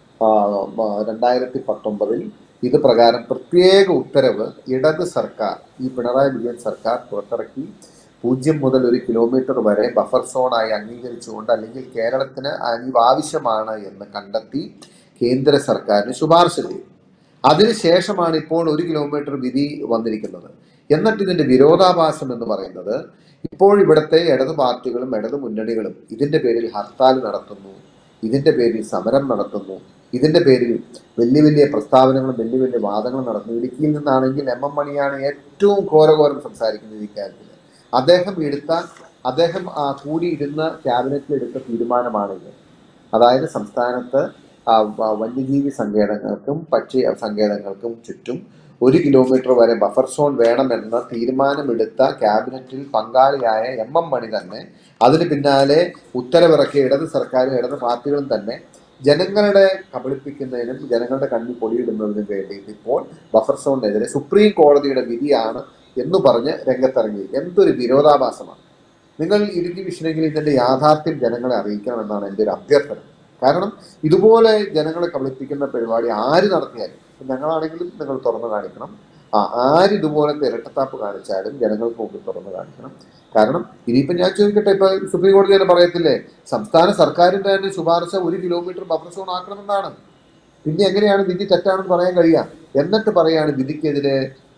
Speaker 4: രണ്ടായിരത്തി പത്തൊമ്പതിൽ ഇത് പ്രകാരം പ്രത്യേക ഉത്തരവ് ഇടത് സർക്കാർ ഈ പിണറായി വിജയൻ സർക്കാർ പുറത്തിറക്കി പൂജ്യം മുതൽ ഒരു കിലോമീറ്റർ വരെ ബഫർ സോണായി അംഗീകരിച്ചുകൊണ്ട് അല്ലെങ്കിൽ കേരളത്തിന് അനിവ് ആവശ്യമാണ് എന്ന് കണ്ടെത്തി കേന്ദ്ര സർക്കാരിന് ശുപാർശ ചെയ്തു അതിനുശേഷമാണ് ഇപ്പോൾ ഒരു കിലോമീറ്റർ വിധി വന്നിരിക്കുന്നത് എന്നിട്ട് ഇതിന്റെ വിരോധാഭാസം എന്ന് പറയുന്നത് ഇപ്പോൾ ഇവിടുത്തെ ഇടത് പാർട്ടികളും ഇടത് മുന്നണികളും ഇതിന്റെ പേരിൽ ഹർത്താൽ നടത്തുന്നു ഇതിന്റെ പേരിൽ സമരം നടത്തുന്നു ഇതിന്റെ പേരിൽ വലിയ വലിയ പ്രസ്താവനകളും വലിയ വലിയ വാദങ്ങളും നടത്തുന്നു ഇടുക്കിയിൽ നിന്നാണെങ്കിൽ എം എം മണിയാണ് ഏറ്റവും ഘോരഘോരം സംസാരിക്കുന്നത് ഇക്കാര്യത്തിൽ അദ്ദേഹം എടുത്ത അദ്ദേഹം ആ, കൂടിയിരുന്ന ക്യാബിനറ്റിൽ എടുത്ത തീരുമാനമാണിത് അതായത് സംസ്ഥാനത്ത് ആ, വ- വന്യജീവി സങ്കേതങ്ങൾക്കും പക്ഷി സങ്കേതങ്ങൾക്കും ചുറ്റും ഒരു കിലോമീറ്റർ വരെ ബഫർ സോൺ വേണമെന്ന തീരുമാനമെടുത്ത ക്യാബിനറ്റിൽ പങ്കാളിയായ എം എം മണി തന്നെ അതിന് പിന്നാലെ ഉത്തരവിറക്കിയ ഇടത് സർക്കാരും ഇടത് പാർട്ടികളും തന്നെ ജനങ്ങളുടെ കബളിപ്പിക്കുന്നതിനും ജനങ്ങളുടെ കണ്ണിൽ പൊടിയിടുന്നതിനും വേണ്ടിയിട്ട് ഇപ്പോൾ ബഫർ സോണിനെതിരെ സുപ്രീം കോടതിയുടെ വിധിയാണ് എന്ന് പറഞ്ഞ് രംഗത്തിറങ്ങി എന്തൊരു വിരോധാഭാസമാണ് നിങ്ങൾ ഇടുക്കി വിഷനെങ്കിൽ ഇതിന്റെ യാഥാർത്ഥ്യം ജനങ്ങളെ അറിയിക്കണമെന്നാണ് എൻ്റെ ഒരു അഭ്യർത്ഥന കാരണം ഇതുപോലെ ജനങ്ങളെ കബളിപ്പിക്കുന്ന പരിപാടി ആര് നടത്തിയാലും ഇപ്പം ഞങ്ങളാണെങ്കിലും നിങ്ങൾ തുറന്നു കാണിക്കണം ആ ആര് ഇതുപോലത്തെ ഇരട്ടത്താപ്പ് കാണിച്ചാലും ജനങ്ങൾക്ക് മുമ്പിൽ തുറന്നു കാണിക്കണം കാരണം ഇനിയിപ്പം ഞാൻ ചോദിക്കട്ടെ ഇപ്പൊ സുപ്രീം കോടതി തന്നെ പറയത്തില്ലേ സംസ്ഥാന സർക്കാരിന്റെ തന്നെ ശുപാർശ ഒരു കിലോമീറ്റർ ബഫർ സോൺ ആക്കണമെന്നാണ് പിന്നെ എങ്ങനെയാണ് വിധി തെറ്റാണെന്ന് പറയാൻ കഴിയുക എന്നിട്ട് പറയാണ് വിധിക്കെതിരെ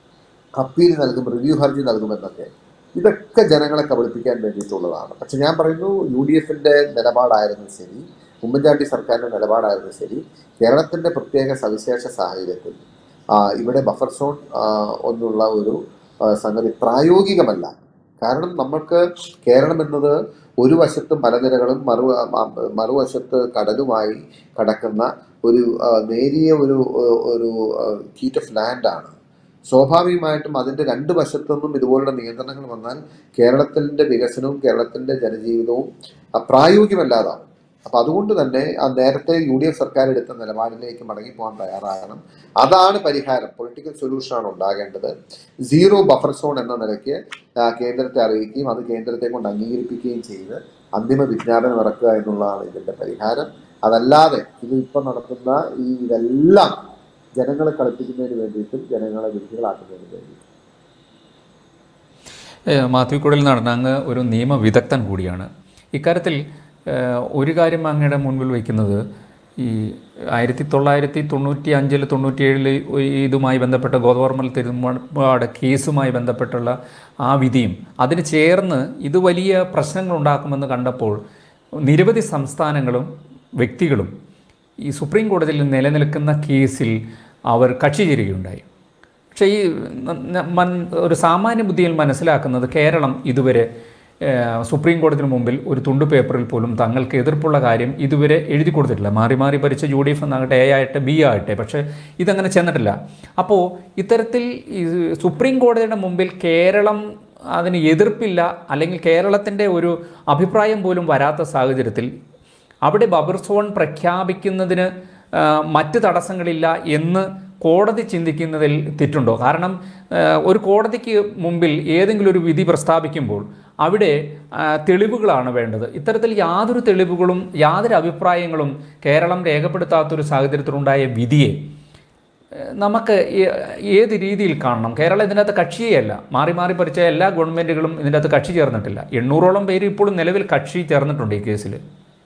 Speaker 4: അപ്പീൽ നൽകും റിവ്യൂ ഹർജി നൽകുമെന്നൊക്കെ ഇതൊക്കെ ജനങ്ങളെ കബളിപ്പിക്കാൻ വേണ്ടിയിട്ടുള്ളതാണ് പക്ഷെ ഞാൻ പറയുന്നു യു ഡി എഫിന്റെ നിലപാടായിരുന്നു ശരി ഉമ്മൻചാണ്ടി സർക്കാരിന്റെ നിലപാടായിരുന്നു ശരി കേരളത്തിന്റെ പ്രത്യേക സവിശേഷ സാഹചര്യത്തിൽ ആ, ഇവിടെ ബഫർ സോൺ ആ, ഒന്നുള്ള ഒരു ആ, സംഗതി പ്രായോഗികമല്ല കാരണം നമ്മൾക്ക് കേരളം എന്നത് ഒരു വശത്ത് മലനിരകളും മറു ആ, മറുവശത്ത് കടലുമായി കടക്കുന്ന ഒരു ആ, നേരിയ ഒരു ഒരു കീറ്റ് ഓഫ് ലാൻഡാണ് സ്വാഭാവികമായിട്ടും അതിന്റെ രണ്ട് വശത്തുനിന്നും ഇതുപോലുള്ള നിയന്ത്രണങ്ങൾ വന്നാൽ കേരളത്തിന്റെ വികസനവും കേരളത്തിന്റെ ജനജീവിതവും ആ, പ്രായോഗികമല്ലാതാവും അപ്പൊ അതുകൊണ്ട് തന്നെ ആ നേരത്തെ യു ഡി എഫ് സർക്കാർ എടുത്ത നിലപാടിലേക്ക് മടങ്ങിപ്പോകാൻ തയ്യാറാകണം അതാണ് പരിഹാരം പൊളിറ്റിക്കൽ സൊല്യൂഷനാണ് ഉണ്ടാകേണ്ടത് സീറോ ബഫർ സോൺ എന്ന നിലയ്ക്ക് ആ, കേന്ദ്രത്തെ അറിയിക്കുകയും അത് കേന്ദ്രത്തെ കൊണ്ട് അംഗീകരിപ്പിക്കുകയും ചെയ്ത് അന്തിമ വിജ്ഞാപനം ഇറക്കുക എന്നുള്ളതാണ് ഇതിന്റെ പരിഹാരം അതല്ലാതെ ഇത് ഇപ്പം നടത്തുന്ന ഈ ഇതെല്ലാം ജനങ്ങളെ കളിപ്പിക്കുന്നതിന് വേണ്ടിയിട്ടും ജനങ്ങളെ വിധികളാക്കുന്നതിന് വേണ്ടിയിട്ടും
Speaker 3: ഏഹ് മാത്യു കുടൽ നടന്ന അങ്ങ് ഒരു നിയമവിദഗ്ധൻ കൂടിയാണ് ഇക്കാര്യത്തിൽ ഏഹ് ഒരു കാര്യം അങ്ങയുടെ മുൻപിൽ വയ്ക്കുന്നത് ഈ ആയിരത്തി തൊള്ളായിരത്തി തൊണ്ണൂറ്റി അഞ്ചിൽ തൊണ്ണൂറ്റിയേഴിൽ ഇതുമായി ബന്ധപ്പെട്ട ഗോതവർമ്മൽ തിരുമാട് കേസുമായി ബന്ധപ്പെട്ടുള്ള ആ വിധിയും അതിന് ചേർന്ന് ഇത് വലിയ പ്രശ്നങ്ങൾ ഉണ്ടാക്കുമെന്ന് കണ്ടപ്പോൾ നിരവധി സംസ്ഥാനങ്ങളും വ്യക്തികളും ഈ സുപ്രീം കോടതിയിൽ നിലനിൽക്കുന്ന കേസിൽ അവർ കക്ഷി ചേരുകയുണ്ടായി പക്ഷേ ഈ ന- ന- മൻ- ഒരു സാമാന്യ ബുദ്ധിയിൽ മനസ്സിലാക്കുന്നത് കേരളം ഇതുവരെ ഏഹ്, സുപ്രീം കോടതിന് മുമ്പിൽ ഒരു തുണ്ടു പേപ്പറിൽ പോലും തങ്ങൾക്ക് എതിർപ്പുള്ള കാര്യം ഇതുവരെ എഴുതി കൊടുത്തിട്ടില്ല മാറി മാറി ഭരിച്ച യു ഡി എഫ് എന്നാകട്ടെ എ ആയിട്ട് ബി ആകട്ടെ പക്ഷേ ഇതങ്ങനെ ചെന്നിട്ടില്ല അപ്പോൾ ഇത്തരത്തിൽ ഈ സുപ്രീം കോടതിയുടെ മുമ്പിൽ കേരളം അതിന് എതിർപ്പില്ല അല്ലെങ്കിൽ കേരളത്തിൻ്റെ ഒരു അഭിപ്രായം പോലും വരാത്ത സാഹചര്യത്തിൽ അവിടെ ബബർ സോൺ പ്രഖ്യാപിക്കുന്നതിന് ആ, മറ്റ് തടസ്സങ്ങളില്ല എന്ന് കോടതി ചിന്തിക്കുന്നതിൽ തെറ്റുണ്ടോ കാരണം ആ, ഒരു കോടതിക്ക് മുമ്പിൽ ഏതെങ്കിലും ഒരു വിധി പ്രസ്താവിക്കുമ്പോൾ അവിടെ ആ, തെളിവുകളാണ് വേണ്ടത് ഇത്തരത്തിൽ യാതൊരു തെളിവുകളും യാതൊരു അഭിപ്രായങ്ങളും കേരളം രേഖപ്പെടുത്താത്തൊരു സാഹചര്യത്തിലുണ്ടായ വിധിയെ ഏഹ് നമുക്ക് ഏ- ഏത് രീതിയിൽ കാണണം കേരളം ഇതിനകത്ത് കക്ഷിയല്ല മാറി മാറി ഭരിച്ച എല്ലാ ഗവൺമെൻറ്റുകളും ഇതിനകത്ത് കക്ഷി ചേർന്നിട്ടില്ല എണ്ണൂറോളം പേര് ഇപ്പോഴും നിലവിൽ കക്ഷി ചേർന്നിട്ടുണ്ട് ഈ കേസിൽ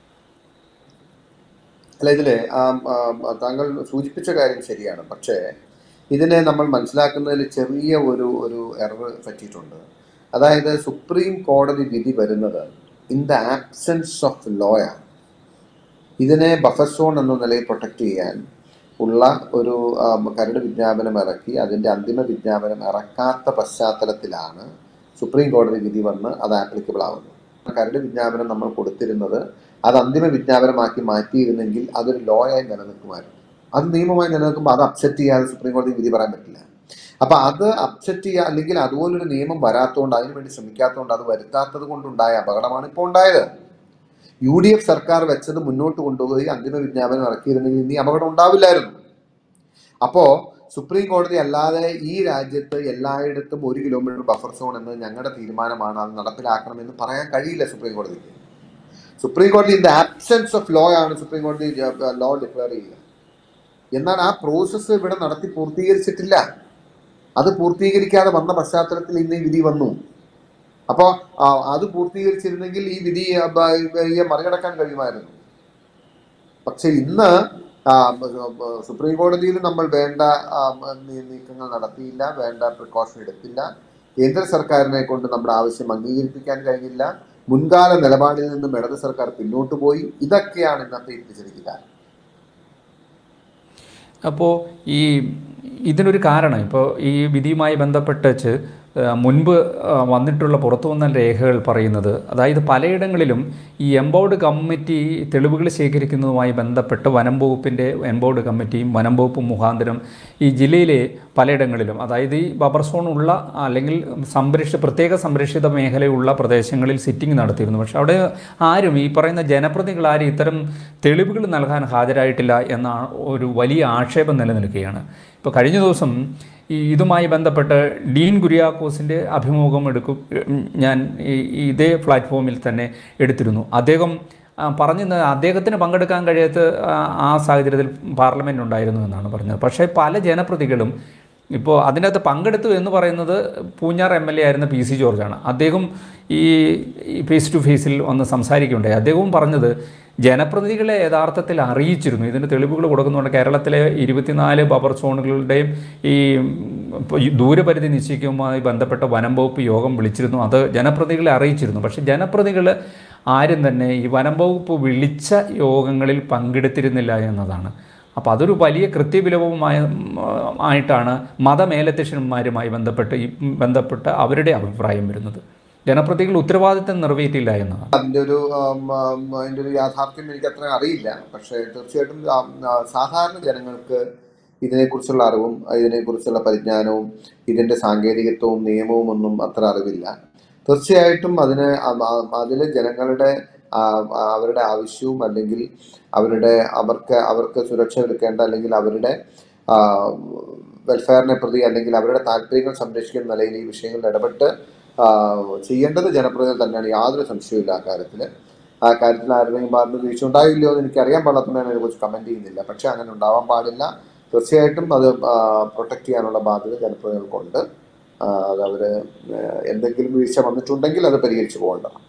Speaker 4: അല്ല ഇതിലെ ആ, ആ, താങ്കൾ സൂചിപ്പിച്ച കാര്യം ശരിയാണ് പക്ഷേ ഇതിനെ നമ്മൾ മനസ്സിലാക്കുന്നതിൽ ചെറിയ ഒരു ഒരു എറർ പറ്റിയിട്ടുണ്ട് അതായത് സുപ്രീം കോടതി വിധി വരുന്നത് in the absence of law ആണ് ഇതിനെ ബഫർ സോൺ എന്ന നിലയിൽ പ്രൊട്ടക്റ്റ് ചെയ്യാൻ ഉള്ള ഒരു ആ, കരട് വിജ്ഞാപനം ഇറക്കി അതിൻ്റെ അന്തിമ വിജ്ഞാപനം ഇറക്കാത്ത പശ്ചാത്തലത്തിലാണ് സുപ്രീം കോടതി വിധി വന്ന് അത് ആപ്ലിക്കബിൾ ആവുന്നത് കരട് വിജ്ഞാപനം നമ്മൾ കൊടുത്തിരുന്നത് അത് അന്തിമ വിജ്ഞാപനമാക്കി മാറ്റിയിരുന്നെങ്കിൽ അതൊരു ലോ ആയി നിലനിൽക്കുമായിരുന്നു അത് നിയമമായി നിലനിൽക്കുമ്പോൾ അത് അപ്സെറ്റ് ചെയ്യാതെ സുപ്രീം കോടതി വിധി പറയാൻ പറ്റില്ല അപ്പൊ അത് അപ്സെറ്റ് ചെയ്യുക അല്ലെങ്കിൽ അതുപോലൊരു നിയമം വരാത്തതുകൊണ്ട് അതിനുവേണ്ടി ശ്രമിക്കാത്തതുകൊണ്ട് അത് വരുത്താത്തത് കൊണ്ടുണ്ടായ അപകടമാണ് ഇപ്പോൾ ഉണ്ടായത് യു ഡി എഫ് സർക്കാർ വെച്ചത് മുന്നോട്ട് കൊണ്ടുപോയി അന്തിമ വിജ്ഞാപനം ഇറക്കിയിരുന്നെങ്കിൽ ഇനി അപകടം ഉണ്ടാവില്ലായിരുന്നു അപ്പോ സുപ്രീം കോടതി അല്ലാതെ ഈ രാജ്യത്ത് എല്ലായിടത്തും ഒരു കിലോമീറ്റർ ബഫർ സോൺ എന്നത് ഞങ്ങളുടെ തീരുമാനമാണ് അത് നടപ്പിലാക്കണമെന്ന് പറയാൻ കഴിയില്ല സുപ്രീം കോടതിക്ക് സുപ്രീം കോടതി in the absence of law ആണ് സുപ്രീം കോടതി ലോ ഡിക്ലെയർ ചെയ്യുക എന്നാൽ ആ പ്രോസസ്സ് ഇവിടെ നടത്തി പൂർത്തീകരിച്ചിട്ടില്ല അത് പൂർത്തീകരിക്കാതെ വന്ന പശ്ചാത്തലത്തിൽ ഇന്ന് ഈ വിധി വന്നു അപ്പോൾ അത് പൂർത്തീകരിച്ചിരുന്നെങ്കിൽ ഈ വിധി ആ, ബ- ഈ മറികടക്കാൻ കഴിയുമായിരുന്നു പക്ഷെ ഇന്ന് ആ, ബ- സുപ്രീം കോടതിയിൽ നമ്മൾ വേണ്ട ആ, നീ- നീക്കങ്ങൾ നടത്തിയില്ല വേണ്ട പ്രിക്കോഷൻ എടുത്തില്ല കേന്ദ്ര സർക്കാരിനെ കൊണ്ട് നമ്മുടെ ആവശ്യം അംഗീകരിപ്പിക്കാൻ കഴിഞ്ഞില്ല മുൻകാല നിലപാടിൽ നിന്നും ഇടത് സർക്കാർ പിന്നോട്ട് പോയി ഇതൊക്കെയാണ് ഇന്നത്തെ ഈ പ്രതിസന്ധിക്ക് കാരണം
Speaker 3: അപ്പോൾ ഈ ഇതിനൊരു കാരണം ഇപ്പോൾ ഈ വിധിയുമായി ബന്ധപ്പെട്ട് മുൻപ് ആ, വന്നിട്ടുള്ള പുറത്തു വന്ന രേഖകൾ പറയുന്നത് അതായത് പലയിടങ്ങളിലും ഈ എംബോർഡ് കമ്മിറ്റി തെളിവുകൾ ശേഖരിക്കുന്നതുമായി ബന്ധപ്പെട്ട് വനം വകുപ്പിൻ്റെ എംബോർഡ് കമ്മിറ്റിയും വനം വകുപ്പും മുഖാന്തരം ഈ ജില്ലയിലെ പലയിടങ്ങളിലും അതായത് ഈ ബബർ സോൺ ഉള്ള അല്ലെങ്കിൽ സംരക്ഷ പ്രത്യേക സംരക്ഷിത മേഖലയുള്ള പ്രദേശങ്ങളിൽ സിറ്റിംഗ് നടത്തിയിരുന്നു പക്ഷേ അവിടെ ആരും ഈ പറയുന്ന ജനപ്രതിനിധികൾ ആരും ഇത്തരം തെളിവുകൾ നൽകാൻ ഹാജരായിട്ടില്ല എന്ന ഒരു വലിയ ആക്ഷേപം നിലനിൽക്കുകയാണ് ഇപ്പോൾ കഴിഞ്ഞ ദിവസം ഈ ഇതുമായി ബന്ധപ്പെട്ട് ഡീൻ കുര്യാക്കോസിൻ്റെ അഭിമുഖം എടുക്കും ഞാൻ ഈ ഈ ഇതേ പ്ലാറ്റ്ഫോമിൽ തന്നെ എടുത്തിരുന്നു അദ്ദേഹം ആ, പറഞ്ഞത് അദ്ദേഹത്തിന് പങ്കെടുക്കാൻ കഴിയാത്ത ആ, ആ സാഹചര്യത്തിൽ പാർലമെൻറ്റ് ഉണ്ടായിരുന്നു എന്നാണ് പറഞ്ഞത് പക്ഷേ പല ജനപ്രതികളും ഇപ്പോൾ അതിനകത്ത് പങ്കെടുത്തു എന്ന് പറയുന്നത് പൂഞ്ഞാർ എം എൽ എ ആയിരുന്ന പി സി ജോർജാണ് അദ്ദേഹം ഈ ഫേസ് ടു ഫേസിൽ വന്ന് സംസാരിക്കുകയുണ്ടായി അദ്ദേഹവും പറഞ്ഞത് ജനപ്രതിനിധികളെ യഥാർത്ഥത്തിൽ അറിയിച്ചിരുന്നു ഇതിന് തെളിവുകൾ കൊടുക്കുന്നുണ്ട് കേരളത്തിലെ ഇരുപത്തിനാല് ബഫർ സോണുകളുടെയും ഈ ഇപ്പോൾ ഈ ദൂരപരിധി നിശ്ചയിക്കുമായി ബന്ധപ്പെട്ട വനം വകുപ്പ് യോഗം വിളിച്ചിരുന്നു അത് ജനപ്രതിനിധികളെ അറിയിച്ചിരുന്നു പക്ഷേ ജനപ്രതിനിധികൾ ആരും തന്നെ ഈ വനം വകുപ്പ് വിളിച്ച യോഗങ്ങളിൽ പങ്കെടുത്തിരുന്നില്ല എന്നതാണ് അപ്പോൾ അതൊരു വലിയ കൃത്യവിലവുമായ ആയിട്ടാണ് മതമേലധ്യക്ഷന്മാരുമായി ബന്ധപ്പെട്ട് ഈ ബന്ധപ്പെട്ട് അവരുടെ അഭിപ്രായം വരുന്നത് ജനപ്രതിനിധികൾ ഉത്തരവാദിത്തം നിറവേറ്റില്ല എന്നതാണ്
Speaker 4: അതിൻ്റെ ഒരു ആം, ആം, അതിൻ്റെ ഒരു യാഥാർത്ഥ്യം എനിക്ക് അത്ര അറിയില്ല പക്ഷേ തീർച്ചയായിട്ടും ആം, ആ, സാധാരണ ജനങ്ങൾക്ക് ഇതിനെക്കുറിച്ചുള്ള അറിവും ഇതിനെക്കുറിച്ചുള്ള പരിജ്ഞാനവും ഇതിൻ്റെ സാങ്കേതികത്വവും നിയമവും ഒന്നും അത്ര അറിവില്ല തീർച്ചയായിട്ടും അതിന് അതിൽ ജനങ്ങളുടെ ആ, ആ, അവരുടെ ആവശ്യവും അല്ലെങ്കിൽ അവരുടെ അവർക്ക് അവർക്ക് സുരക്ഷ എടുക്കേണ്ട അല്ലെങ്കിൽ അവരുടെ ആ, വെൽഫെയറിനെ പ്രതി അല്ലെങ്കിൽ അവരുടെ താല്പര്യങ്ങൾ സംരക്ഷിക്കുന്ന നിലയിൽ ഈ വിഷയങ്ങളിൽ ഇടപെട്ട് ആ, ചെയ്യേണ്ടത് ജനപ്രതിനിധികൾ തന്നെയാണ് യാതൊരു സംശയവുമില്ല ആ കാര്യത്തിൽ ആ കാര്യത്തിൽ ആരുടെയും ഭാഗത്ത് വീഴ്ച ഉണ്ടായില്ലയോ എന്ന് എനിക്കറിയാൻ പാടാത്തതുകൊണ്ട് ഞാൻ അതിനെക്കുറിച്ച് കമൻറ്റ് ചെയ്യുന്നില്ല പക്ഷേ അങ്ങനെ ഉണ്ടാവാൻ പാടില്ല തീർച്ചയായിട്ടും അത് പ്രൊട്ടക്ട് ചെയ്യാനുള്ള ബാധ്യത ജനപ്രതിനിധികൾക്കുണ്ട് ആ, അത് അവർ എന്തെങ്കിലും വീഴ്ച വന്നിട്ടുണ്ടെങ്കിൽ അത് പരിഹരിച്ചു പോകേണ്ടതാണ്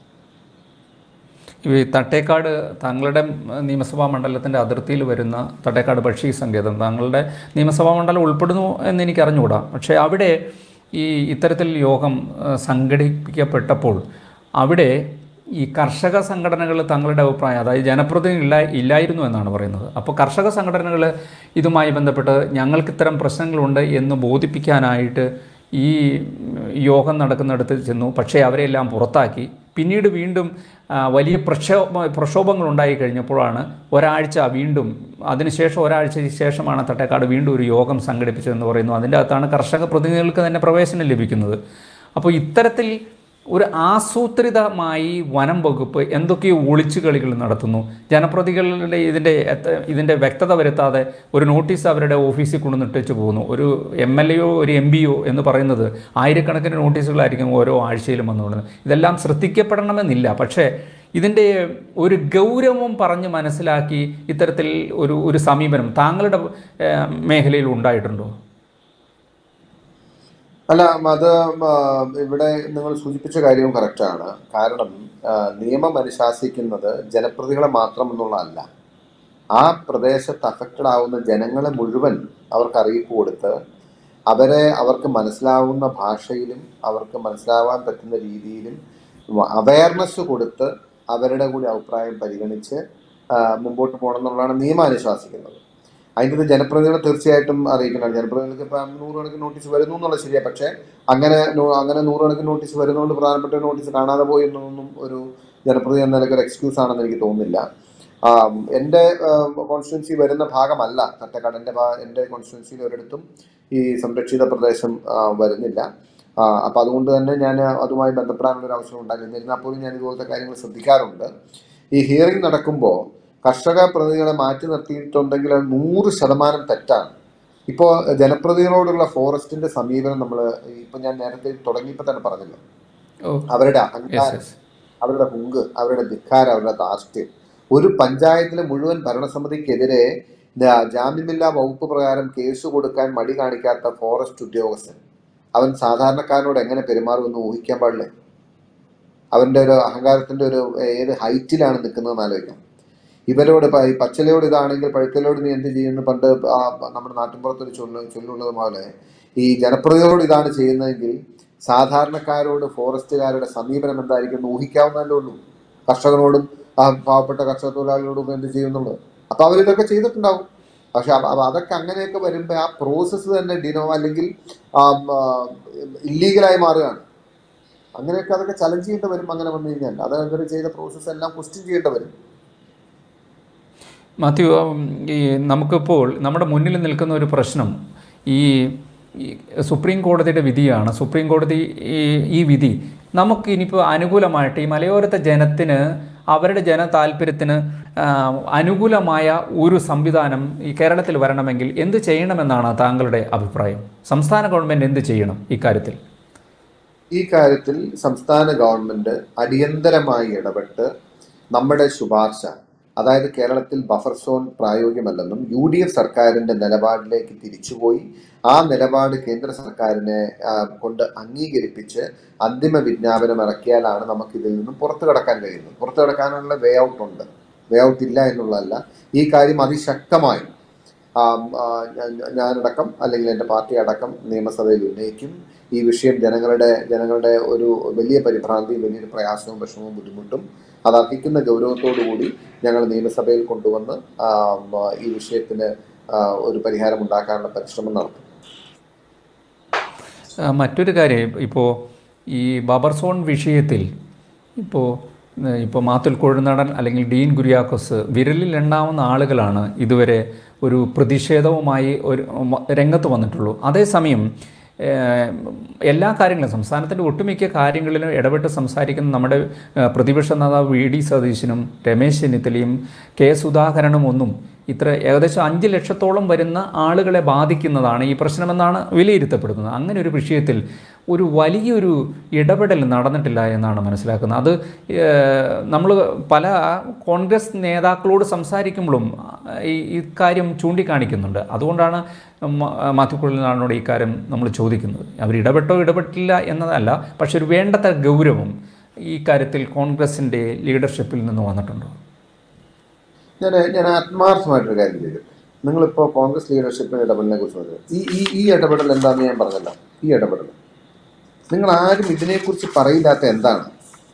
Speaker 3: ഈ തട്ടേക്കാട് തങ്ങളുടെ നിയമസഭാ മണ്ഡലത്തിൻ്റെ അതിർത്തിയിൽ വരുന്ന തട്ടേക്കാട് പക്ഷി സങ്കേതം തങ്ങളുടെ നിയമസഭാ മണ്ഡലം ഉൾപ്പെടുന്നു എന്ന് എനിക്ക് അറിഞ്ഞുകൂടാ പക്ഷേ അവിടെ ഈ ഇത്തരത്തിൽ യോഗം ആ, സംഘടിപ്പിക്കപ്പെട്ടപ്പോൾ അവിടെ ഈ കർഷക സംഘടനകൾ തങ്ങളുടെ അഭിപ്രായം അതായത് ജനപ്രതിനിധി ഇല്ല ഇല്ലായിരുന്നു എന്നാണ് പറയുന്നത് അപ്പോൾ കർഷക സംഘടനകൾ ഇതുമായി ബന്ധപ്പെട്ട് ഞങ്ങൾക്ക് ഇത്തരം പ്രശ്നങ്ങളുണ്ട് എന്ന് ബോധിപ്പിക്കാനായിട്ട് ഈ യോഗം നടക്കുന്നിടത്ത് ചെന്നു പക്ഷേ അവരെല്ലാം പുറത്താക്കി പിന്നീട് വീണ്ടും ആ, വലിയ പ്രക്ഷോഭ പ്രക്ഷോഭങ്ങൾ ഉണ്ടായി കഴിഞ്ഞപ്പോഴാണ് ഒരാഴ്ച വീണ്ടും അതിനുശേഷം ഒരാഴ്ചയ്ക്ക് ശേഷമാണ് തട്ടേക്കാട് വീണ്ടും ഒരു യോഗം സംഘടിപ്പിച്ചതെന്ന് പറയുന്നു അതിൻ്റെ അകത്താണ് കർഷക പ്രതിനിധികൾക്ക് തന്നെ പ്രവേശനം ലഭിക്കുന്നത് അപ്പോൾ ഇത്തരത്തിൽ ഒരു ആസൂത്രിതമായി വനം വകുപ്പ് എന്തൊക്കെയോ ഒളിച്ചുകളികൾ നടത്തുന്നു ജനപ്രതികളുടെ ഇതിൻ്റെ എത്ത- ഇതിൻ്റെ വ്യക്തത വരുത്താതെ ഒരു നോട്ടീസ് അവരുടെ ഓഫീസിൽ കൊണ്ടുവന്നിട്ടേച്ച് പോകുന്നു ഒരു എം എൽ എയോ ഒരു എം പിയോ എന്ന് പറയുന്നത് ആയിരക്കണക്കിന് നോട്ടീസുകളായിരിക്കും ഓരോ ആഴ്ചയിലും വന്നുകൊള്ളുന്നത് ഇതെല്ലാം ശ്രദ്ധിക്കപ്പെടണമെന്നില്ല പക്ഷേ ഇതിൻ്റെ ഒരു ഗൗരവം പറഞ്ഞ് മനസ്സിലാക്കി ഇത്തരത്തിൽ ഒരു ഒരു സമീപനം താങ്കളുടെ ഏഹ്, മേഖലയിൽ ഉണ്ടായിട്ടുണ്ടോ
Speaker 4: അല്ല അത് ആ, ഇവിടെ നിങ്ങൾ സൂചിപ്പിച്ച കാര്യവും കറക്റ്റാണ് കാരണം ആ, നിയമം അനുശാസിക്കുന്നത് ജനപ്രതികളെ മാത്രം എന്നുള്ളതല്ല ആ പ്രദേശത്ത് അഫക്റ്റഡ് ആവുന്ന ജനങ്ങളെ മുഴുവൻ അവർക്ക് അറിയിപ്പ് കൊടുത്ത് അവരെ അവർക്ക് മനസ്സിലാവുന്ന ഭാഷയിലും അവർക്ക് മനസ്സിലാവാൻ പറ്റുന്ന രീതിയിലും അവയർനെസ് കൊടുത്ത് അവരുടെ കൂടി അഭിപ്രായം പരിഗണിച്ച് ആ, മുമ്പോട്ട് പോകണം എന്നുള്ളതാണ് നിയമം അനുശാസിക്കുന്നത് അതിൻ്റെ ഇത് ജനപ്രതിനിധികളെ തീർച്ചയായിട്ടും അറിയിക്കണം ജനപ്രതിനിധികൾക്ക് ഇപ്പം നൂറുകണക്കിന് നോട്ടീസ് വരുന്നു എന്നുള്ളത് ശരിയാണ് പക്ഷേ അങ്ങനെ നൂ- അങ്ങനെ നൂറുകണക്കിന് നോട്ടീസ് വരുന്നതുകൊണ്ട് പ്രധാനപ്പെട്ട ഒരു നോട്ടീസ് കാണാതെ പോയി എന്നൊന്നും ഒരു ജനപ്രതിനിധി എന്ന നിലയ്ക്ക് ഒരു എക്സ്ക്യൂസ് ആണെന്ന് എനിക്ക് തോന്നുന്നില്ല ആ, എൻ്റെ കോൺസ്റ്റിറ്റ്യുവൻസി വരുന്ന ഭാഗമല്ല തട്ടക്കാട് എൻ്റെ ഭാ എൻ്റെ കോൺസ്റ്റിറ്റ്യുവൻസിയിൽ ഒരിടത്തും ഈ സംരക്ഷിത പ്രദേശം ആ, വരുന്നില്ല അപ്പോൾ അതുകൊണ്ട് തന്നെ ഞാൻ അതുമായി ബന്ധപ്പെടാനുള്ള ഒരു അവസരം ഉണ്ടായിരുന്നു എന്നാൽ പോലും ഞാൻ ഇതുപോലത്തെ കാര്യങ്ങൾ ശ്രദ്ധിക്കാറുണ്ട് ഈ ഹിയറിംഗ് നടക്കുമ്പോൾ കർഷക പ്രതിനിധികളെ മാറ്റി നിർത്തിയിട്ടുണ്ടെങ്കിൽ അത് നൂറ് ശതമാനം തെറ്റാണ് ഇപ്പോൾ ജനപ്രതിനിധികളോടുള്ള ഫോറസ്റ്റിന്റെ സമീപനം നമ്മൾ ഇപ്പം ഞാൻ നേരത്തെ തുടങ്ങിയപ്പോൾ തന്നെ പറഞ്ഞല്ലോ
Speaker 3: ഓ
Speaker 4: അവരുടെ
Speaker 3: യെസ്
Speaker 4: അഹങ്കാരം
Speaker 3: യെസ്
Speaker 4: അവരുടെ ഹുങ്ക് അവരുടെ ധിക്കാരം അവരുടെ ധാർഷ്ട്യം ഒരു പഞ്ചായത്തിലെ മുഴുവൻ ഭരണസമിതിക്കെതിരെ ജാ- ജാമ്യമില്ലാ വകുപ്പ് പ്രകാരം കേസ് കൊടുക്കാൻ മടി കാണിക്കാത്ത ഫോറസ്റ്റ് ഉദ്യോഗസ്ഥൻ അവൻ സാധാരണക്കാരനോട് എങ്ങനെ പെരുമാറുമെന്ന് ഊഹിക്കാൻ പാടില്ലേ അവൻ്റെ ഒരു അഹങ്കാരത്തിൻ്റെ ഒരു ഏത് ഹൈറ്റിലാണ് നിൽക്കുന്നതെന്ന് ആലോചിക്കാം ഇവരോട് ഇപ്പം ഈ പച്ചിലയോട് ഇതാണെങ്കിൽ പഴുക്കലോട് നീ എന്ത് ചെയ്യുന്നു പണ്ട് ആ നമ്മുടെ നാട്ടിൻപുറത്തൊരു ചൊല്ല് ചൊല്ലുള്ളത് പോലെ ഈ ജനപ്രതിയോട് ഇതാണ് ചെയ്യുന്നതെങ്കിൽ സാധാരണക്കാരോട് ഫോറസ്റ്റുകാരുടെ സമീപനം എന്തായിരിക്കും എന്ന് ഊഹിക്കാവുന്നതല്ലേ ഉള്ളൂ കർഷകരോടും ആ പാവപ്പെട്ട കർഷക തൊഴിലാളികളോടും എന്ത് ചെയ്യുന്നുള്ളത് അപ്പോൾ അവരിതൊക്കെ ചെയ്തിട്ടുണ്ടാവും പക്ഷെ അ- അ- അതൊക്കെ അങ്ങനെയൊക്കെ വരുമ്പോൾ ആ പ്രോസസ്സ് തന്നെ ഡിനോ അല്ലെങ്കിൽ ഇല്ലീഗലായി മാറുകയാണ് അങ്ങനെയൊക്കെ അതൊക്കെ ചലഞ്ച് ചെയ്യേണ്ടി വരും അങ്ങനെ വന്നു കഴിഞ്ഞാൽ അത് അവർ ചെയ്ത പ്രോസസ്സ് എല്ലാം ക്വസ്റ്റ്യൻ ചെയ്യേണ്ടി വരും
Speaker 3: മാത്യു ഉം, ഈ നമുക്കിപ്പോൾ നമ്മുടെ മുന്നിൽ നിൽക്കുന്ന ഒരു പ്രശ്നം ഈ ഈ സുപ്രീം കോടതിയുടെ വിധിയാണ് സുപ്രീം കോടതി ഈ ഈ വിധി നമുക്ക് ഇനിയിപ്പോൾ അനുകൂലമായിട്ട് ഈ മലയോരത്തെ ജനത്തിന് അവരുടെ ജന താല്പര്യത്തിന് ആ, അനുകൂലമായ ഒരു സംവിധാനം ഈ കേരളത്തിൽ വരണമെങ്കിൽ എന്ത് ചെയ്യണമെന്നാണ് താങ്കളുടെ അഭിപ്രായം സംസ്ഥാന ഗവൺമെൻറ് എന്ത് ചെയ്യണം ഇക്കാര്യത്തിൽ
Speaker 4: ഈ കാര്യത്തിൽ സംസ്ഥാന ഗവൺമെന്റ് അടിയന്തരമായി ഇടപെട്ട് നമ്മുടെ ശുപാർശ അതായത് കേരളത്തിൽ ബഫർ സോൺ പ്രായോഗികമല്ലെന്നും യു ഡി എഫ് സർക്കാരിന്റെ നിലപാടിലേക്ക് തിരിച്ചുപോയി ആ നിലപാട് കേന്ദ്ര സർക്കാരിനെ ആ, കൊണ്ട് അംഗീകരിപ്പിച്ച് അന്തിമ വിജ്ഞാപനം ഇറക്കിയാലാണ് നമുക്ക് ഇതിൽ നിന്നും പുറത്തു കടക്കാൻ കഴിയുന്നത് പുറത്തു കടക്കാനുള്ള വേ ഔട്ട് ഉണ്ട് വേ ഔട്ട് ഇല്ല എന്നുള്ളതല്ല ഈ കാര്യം അതിശക്തമായി ആം, ആ, ഞാൻ- ഞാനടക്കം അല്ലെങ്കിൽ എൻ്റെ പാർട്ടി അടക്കം നിയമസഭയിൽ ഉന്നയിക്കും ഈ വിഷയം ജനങ്ങളുടെ ജനങ്ങളുടെ ഒരു വലിയ പരിഭ്രാന്തിയും വലിയൊരു പ്രയാസവും വിഷമവും ബുദ്ധിമുട്ടും അത് അർഹിക്കുന്ന ഗൗരവത്തോടു കൂടി ഞങ്ങൾ നിയമസഭയിൽ കൊണ്ടുവന്ന് ആം, ആ, ഈ വിഷയത്തിന് ആ, ഒരു പരിഹാരം ഉണ്ടാക്കാനുള്ള പരിശ്രമം നടത്തും
Speaker 3: ആ, മറ്റൊരു കാര്യം ഇപ്പോൾ ഈ ബബർ സോൺ വിഷയത്തിൽ ഇപ്പോൾ ഇപ്പോൾ മാത്തുൽ കൊഴുനടൻ അല്ലെങ്കിൽ ഡീൻ കുര്യാക്കോസ് വിരലിൽ എണ്ണാവുന്ന ആളുകളാണ് ഇതുവരെ ഒരു പ്രതിഷേധവുമായി ഒരു മ- രംഗത്ത് വന്നിട്ടുള്ളൂ അതേസമയം ഏഹ്, എല്ലാ കാര്യങ്ങളും സംസ്ഥാനത്തിൻ്റെ ഒട്ടുമിക്ക കാര്യങ്ങളിലും ഇടപെട്ട് സംസാരിക്കുന്ന നമ്മുടെ ഏഹ്, പ്രതിപക്ഷ നേതാവ് വി ഡി സതീശനും രമേശ് ചെന്നിത്തലയും കെ സുധാകരനും ഒന്നും ഇത്ര ഏകദേശം അഞ്ച് ലക്ഷത്തോളം വരുന്ന ആളുകളെ ബാധിക്കുന്നതാണ് ഈ പ്രശ്നമെന്നാണ് വിലയിരുത്തപ്പെടുന്നത് അങ്ങനെ ഒരു വിഷയത്തിൽ ഒരു വലിയൊരു ഇടപെടൽ നടന്നിട്ടില്ല എന്നാണ് മനസ്സിലാക്കുന്നത് അത് നമ്മൾ പല കോൺഗ്രസ് നേതാക്കളോട് സംസാരിക്കുമ്പോഴും ഈ ഇക്കാര്യം ചൂണ്ടിക്കാണിക്കുന്നുണ്ട് അതുകൊണ്ടാണ് മ- മാത്യു കുഴലിനാടിനോട് ഈ കാര്യം നമ്മൾ ചോദിക്കുന്നത് അവർ ഇടപെട്ടോ ഇടപെട്ടില്ല എന്നതല്ല പക്ഷെ ഒരു വേണ്ടത്ര ഗൗരവം ഈ കാര്യത്തിൽ കോൺഗ്രസിൻ്റെ ലീഡർഷിപ്പിൽ നിന്ന് വന്നിട്ടുണ്ടോ
Speaker 4: ഞാൻ ഞാൻ ആത്മാർത്ഥമായിട്ടൊരു കാര്യം ചെയ്തു നിങ്ങളിപ്പോൾ കോൺഗ്രസ് ലീഡർഷിപ്പിന് ഇടപെടലിനെ കുറിച്ച് പറഞ്ഞത് ഈ ഈ ഈ ഇടപെടൽ എന്താണെന്ന് ഞാൻ പറഞ്ഞല്ലോ ഈ ഇടപെടൽ നിങ്ങൾ ആരും ഇതിനെക്കുറിച്ച് പറയില്ലാത്ത എന്താണ്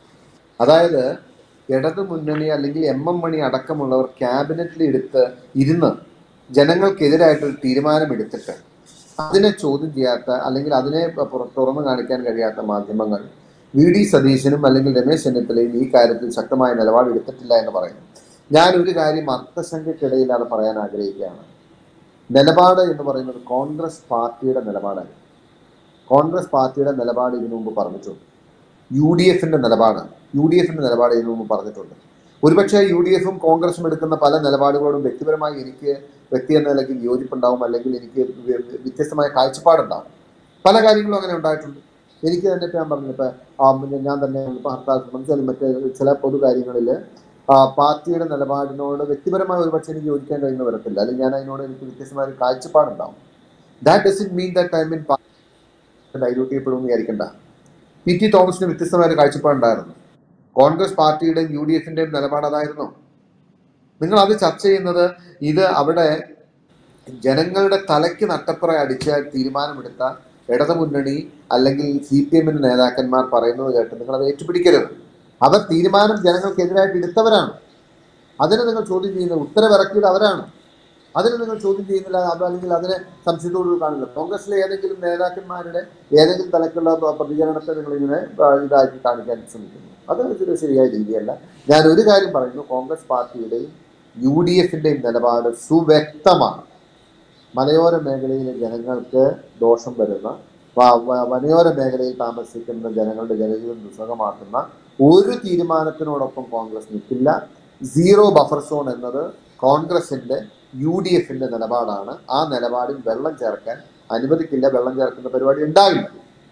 Speaker 4: അതായത് ഇടതു മുന്നണി അല്ലെങ്കിൽ എം എം മണി അടക്കമുള്ളവർ ക്യാബിനറ്റിൽ എടുത്ത് ഇരുന്ന് ജനങ്ങൾക്കെതിരായിട്ടൊരു തീരുമാനമെടുത്തിട്ട് അതിനെ ചോദ്യം ചെയ്യാത്ത അല്ലെങ്കിൽ അതിനെ പുറ- തുറന്നു കാണിക്കാൻ കഴിയാത്ത മാധ്യമങ്ങൾ വി ഡി സതീശനും അല്ലെങ്കിൽ രമേശ് ചെന്നിത്തലയും ഈ കാര്യത്തിൽ ശക്തമായ നിലപാട് എടുത്തിട്ടില്ല എന്ന് പറയുന്നു ഞാൻ ഒരു കാര്യം അർത്ഥശങ്കയ്ക്കിടയില്ലാതെ പറയാൻ ആഗ്രഹിക്കുകയാണ് നിലപാട് എന്ന് പറയുന്നത് കോൺഗ്രസ് പാർട്ടിയുടെ നിലപാടാണ് കോൺഗ്രസ് പാർട്ടിയുടെ നിലപാട് ഇതിനു മുമ്പ് പറഞ്ഞിട്ടുണ്ട് യു ഡി എഫിന്റെ നിലപാടാണ് യു ഡി എഫിന്റെ നിലപാട് ഇതിനു മുമ്പ് പറഞ്ഞിട്ടുണ്ട് ഒരുപക്ഷെ യു ഡി എഫും കോൺഗ്രസും എടുക്കുന്ന പല നിലപാടുകളോടും വ്യക്തിപരമായി എനിക്ക് വ്യക്തി എന്ന നിലയ്ക്ക് വിയോജിപ്പുണ്ടാവും അല്ലെങ്കിൽ എനിക്ക് വ്യ- വ്യത്യസ്തമായ കാഴ്ചപ്പാടുണ്ടാവും പല കാര്യങ്ങളും അങ്ങനെ ഉണ്ടായിട്ടുണ്ട് എനിക്ക് തന്നെ ഇപ്പം ഞാൻ പറഞ്ഞു ഇപ്പം ഞാൻ തന്നെ ഇപ്പം ഹർത്താൽ സംബന്ധിച്ചാലും മറ്റ് ചില പൊതു കാര്യങ്ങളിൽ പാർട്ടിയുടെ നിലപാടിനോട് വ്യക്തിപരമായി ഒരുപക്ഷെ എനിക്ക് യോജിക്കാൻ കഴിയുന്ന വരത്തില്ല അല്ലെങ്കിൽ ഞാൻ അതിനോട് എനിക്ക് വ്യത്യസ്തമായ ഒരു കാഴ്ചപ്പാടുണ്ടാവും that does mean that I mean dilute ചെയ്യപ്പെടുമെന്ന് വിചാരിക്കണ്ട പി ടി തോമസിന് വ്യത്യസ്തമായ ഒരു കാഴ്ചപ്പാടുണ്ടായിരുന്നു കോൺഗ്രസ് പാർട്ടിയുടെയും യു ഡി എഫിന്റെയും നിലപാട് അതായിരുന്നു നിങ്ങൾ അത് ചർച്ച ചെയ്യുന്നത് ഇത് അവിടെ ജനങ്ങളുടെ തലയ്ക്ക് നട്ടപ്പുറ അടിച്ച തീരുമാനമെടുത്ത ഇടതുമുന്നണി അല്ലെങ്കിൽ സി പി എമ്മിന്റെ നേതാക്കന്മാർ പറയുന്നത് കേട്ട് നിങ്ങൾ അത് ഏറ്റുപിടിക്കരുത് അവർ തീരുമാനം ജനങ്ങൾക്കെതിരായിട്ട് എടുത്തവരാണ് അതിനെ നിങ്ങൾ ചോദ്യം ചെയ്യുന്നത് ഉത്തരവിറക്കിയത് അവരാണ് അതിനെ നിങ്ങൾ ചോദ്യം ചെയ്യുന്നില്ല അത് അല്ലെങ്കിൽ അതിനെ സംശയത്തോട് കാണില്ല കോൺഗ്രസിലെ ഏതെങ്കിലും നേതാക്കന്മാരുടെ ഏതെങ്കിലും തലക്കുള്ള പ- പ്രതികരണത്തെ നിങ്ങൾ ഇങ്ങനെ ആ, ഇതാക്കി കാണിക്കാൻ ശ്രമിക്കുന്നു അത് ഒരു ശരിയായ രീതിയല്ല ഞാൻ ഒരു കാര്യം പറയുന്നു കോൺഗ്രസ് പാർട്ടിയുടെയും യു ഡി എഫിന്റെയും നിലപാട് സുവ്യക്തമാണ് മലയോര മേഖലയിലെ ജനങ്ങൾക്ക് ദോഷം വരുന്ന വ- വ- വനയോര മേഖലയിൽ താമസിക്കുന്ന ജനങ്ങളുടെ ജനജീവൻ ദുസ്സഹമാക്കുന്ന ഒരു തീരുമാനത്തിനോടൊപ്പം കോൺഗ്രസ് നിൽക്കില്ല സീറോ ബഫർ സോൺ എന്നത് കോൺഗ്രസിന്റെ യു ഡി എഫിന്റെ നിലപാടാണ് ആ നിലപാടിൽ വെള്ളം ചേർക്കാൻ അനുവദിക്കില്ല വെള്ളം ചേർക്കുന്ന പരിപാടി ഉണ്ടാവില്ല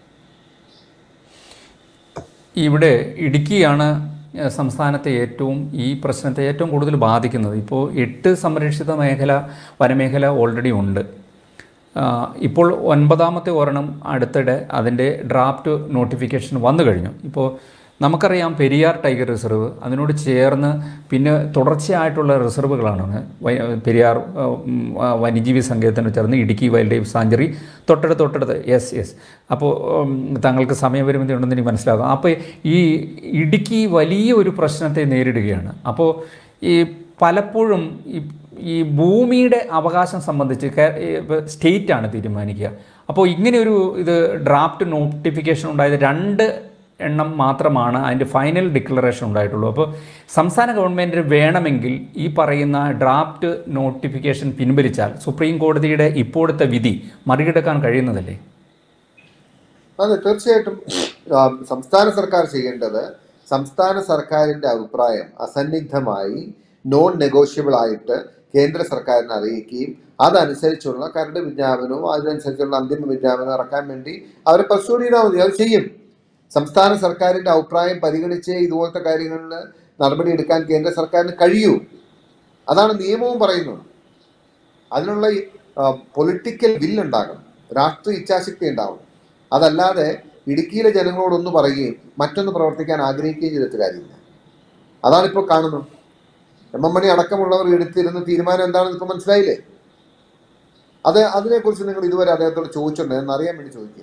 Speaker 3: ഇവിടെ ഇടുക്കിയാണ് ഏഹ്, സംസ്ഥാനത്തെ ഏറ്റവും ഈ പ്രശ്നത്തെ ഏറ്റവും കൂടുതൽ ബാധിക്കുന്നത് ഇപ്പോൾ എട്ട് സംരക്ഷിത മേഖല വനമേഖല ഓൾറെഡി ഉണ്ട് ആ, ഇപ്പോൾ ഒൻപതാമത്തെ ഒരെണ്ണം അടുത്തിടെ അതിൻ്റെ ഡ്രാഫ്റ്റ് നോട്ടിഫിക്കേഷൻ വന്നു കഴിഞ്ഞു ഇപ്പോൾ നമുക്കറിയാം പെരിയാർ ടൈഗർ റിസർവ് അതിനോട് ചേർന്ന് പിന്നെ തുടർച്ചയായിട്ടുള്ള റിസർവുകളാണ് വൈ- പെരിയാർ ആ, ഉം, ആ, വന്യജീവി സങ്കേതത്തിന് ചേർന്ന് ഇടുക്കി വൈൽഡ് ലൈഫ് സാഞ്ചുറി തൊട്ടടുത്ത് തൊട്ടടുത്ത് യെസ് യെസ് അപ്പോൾ ഉം, താങ്കൾക്ക് സമയപരിമിതി ഉണ്ടെന്ന് എനിക്ക് മനസ്സിലാകും അപ്പോൾ ഈ ഇടുക്കി വലിയ ഒരു പ്രശ്നത്തെ നേരിടുകയാണ് അപ്പോൾ ഈ പലപ്പോഴും ഈ ഈ ഭൂമിയുടെ അവകാശം സംബന്ധിച്ച് സ്റ്റേറ്റാണ് തീരുമാനിക്കുക അപ്പോൾ ഇങ്ങനെയൊരു ഇത് ഡ്രാഫ്റ്റ് നോട്ടിഫിക്കേഷൻ ഉണ്ടായത് രണ്ട് എണ്ണം മാത്രമാണ് അതിൻ്റെ ഫൈനൽ ഡിക്ലറേഷൻ ഉണ്ടായിട്ടുള്ളൂ അപ്പോൾ സംസ്ഥാന ഗവൺമെൻറ്റിന് വേണമെങ്കിൽ ഈ പറയുന്ന ഡ്രാഫ്റ്റ് നോട്ടിഫിക്കേഷൻ പിൻവലിച്ചാൽ സുപ്രീം കോടതിയുടെ ഇപ്പോഴത്തെ വിധി മറികടക്കാൻ കഴിയുന്നതല്ലേ
Speaker 4: അതെ തീർച്ചയായിട്ടും ആ, സംസ്ഥാന സർക്കാർ ചെയ്യേണ്ടത് സംസ്ഥാന സർക്കാരിന്റെ അഭിപ്രായം അസന്നിഗ്ധമായി നോൺ നെഗോഷ്യബിൾ ആയിട്ട് കേന്ദ്ര സർക്കാരിനെ അറിയിക്കുകയും അതനുസരിച്ചുള്ള കരട് വിജ്ഞാപനവും അതിനനുസരിച്ചുള്ള അന്തിമ വിജ്ഞാപനം ഇറക്കാൻ വേണ്ടി അവരെ പർസ്യൂഡ് ചെയ്താൽ മതി അത് ചെയ്യും സംസ്ഥാന സർക്കാരിന്റെ അഭിപ്രായം പരിഗണിച്ച് ഇതുപോലത്തെ കാര്യങ്ങളിൽ നടപടിയെടുക്കാൻ കേന്ദ്ര സർക്കാരിന് കഴിയൂ അതാണ് നിയമവും പറയുന്നത് അതിനുള്ള പൊളിറ്റിക്കൽ വില്ലുണ്ടാകണം രാഷ്ട്രീയ ഇച്ഛാശക്തി ഉണ്ടാവും അതല്ലാതെ ഇടുക്കിയിലെ ജനങ്ങളോടൊന്ന് പറയുകയും മറ്റൊന്ന് പ്രവർത്തിക്കാൻ ആഗ്രഹിക്കുകയും ചെയ്തിട്ട് കാര്യമില്ല അതാണ് ഇപ്പോൾ കാണുന്നത് എം എം മണി അടക്കമുള്ളവർ എടുത്തിരുന്ന തീരുമാനം എന്താണെന്ന് ഇപ്പൊ മനസ്സിലായില്ലേ അത് അതിനെക്കുറിച്ച് നിങ്ങൾ ഇതുവരെ അദ്ദേഹത്തോട് ചോദിച്ചിട്ടുണ്ടോ എന്ന് അറിയാൻ വേണ്ടി ചോദിക്കുക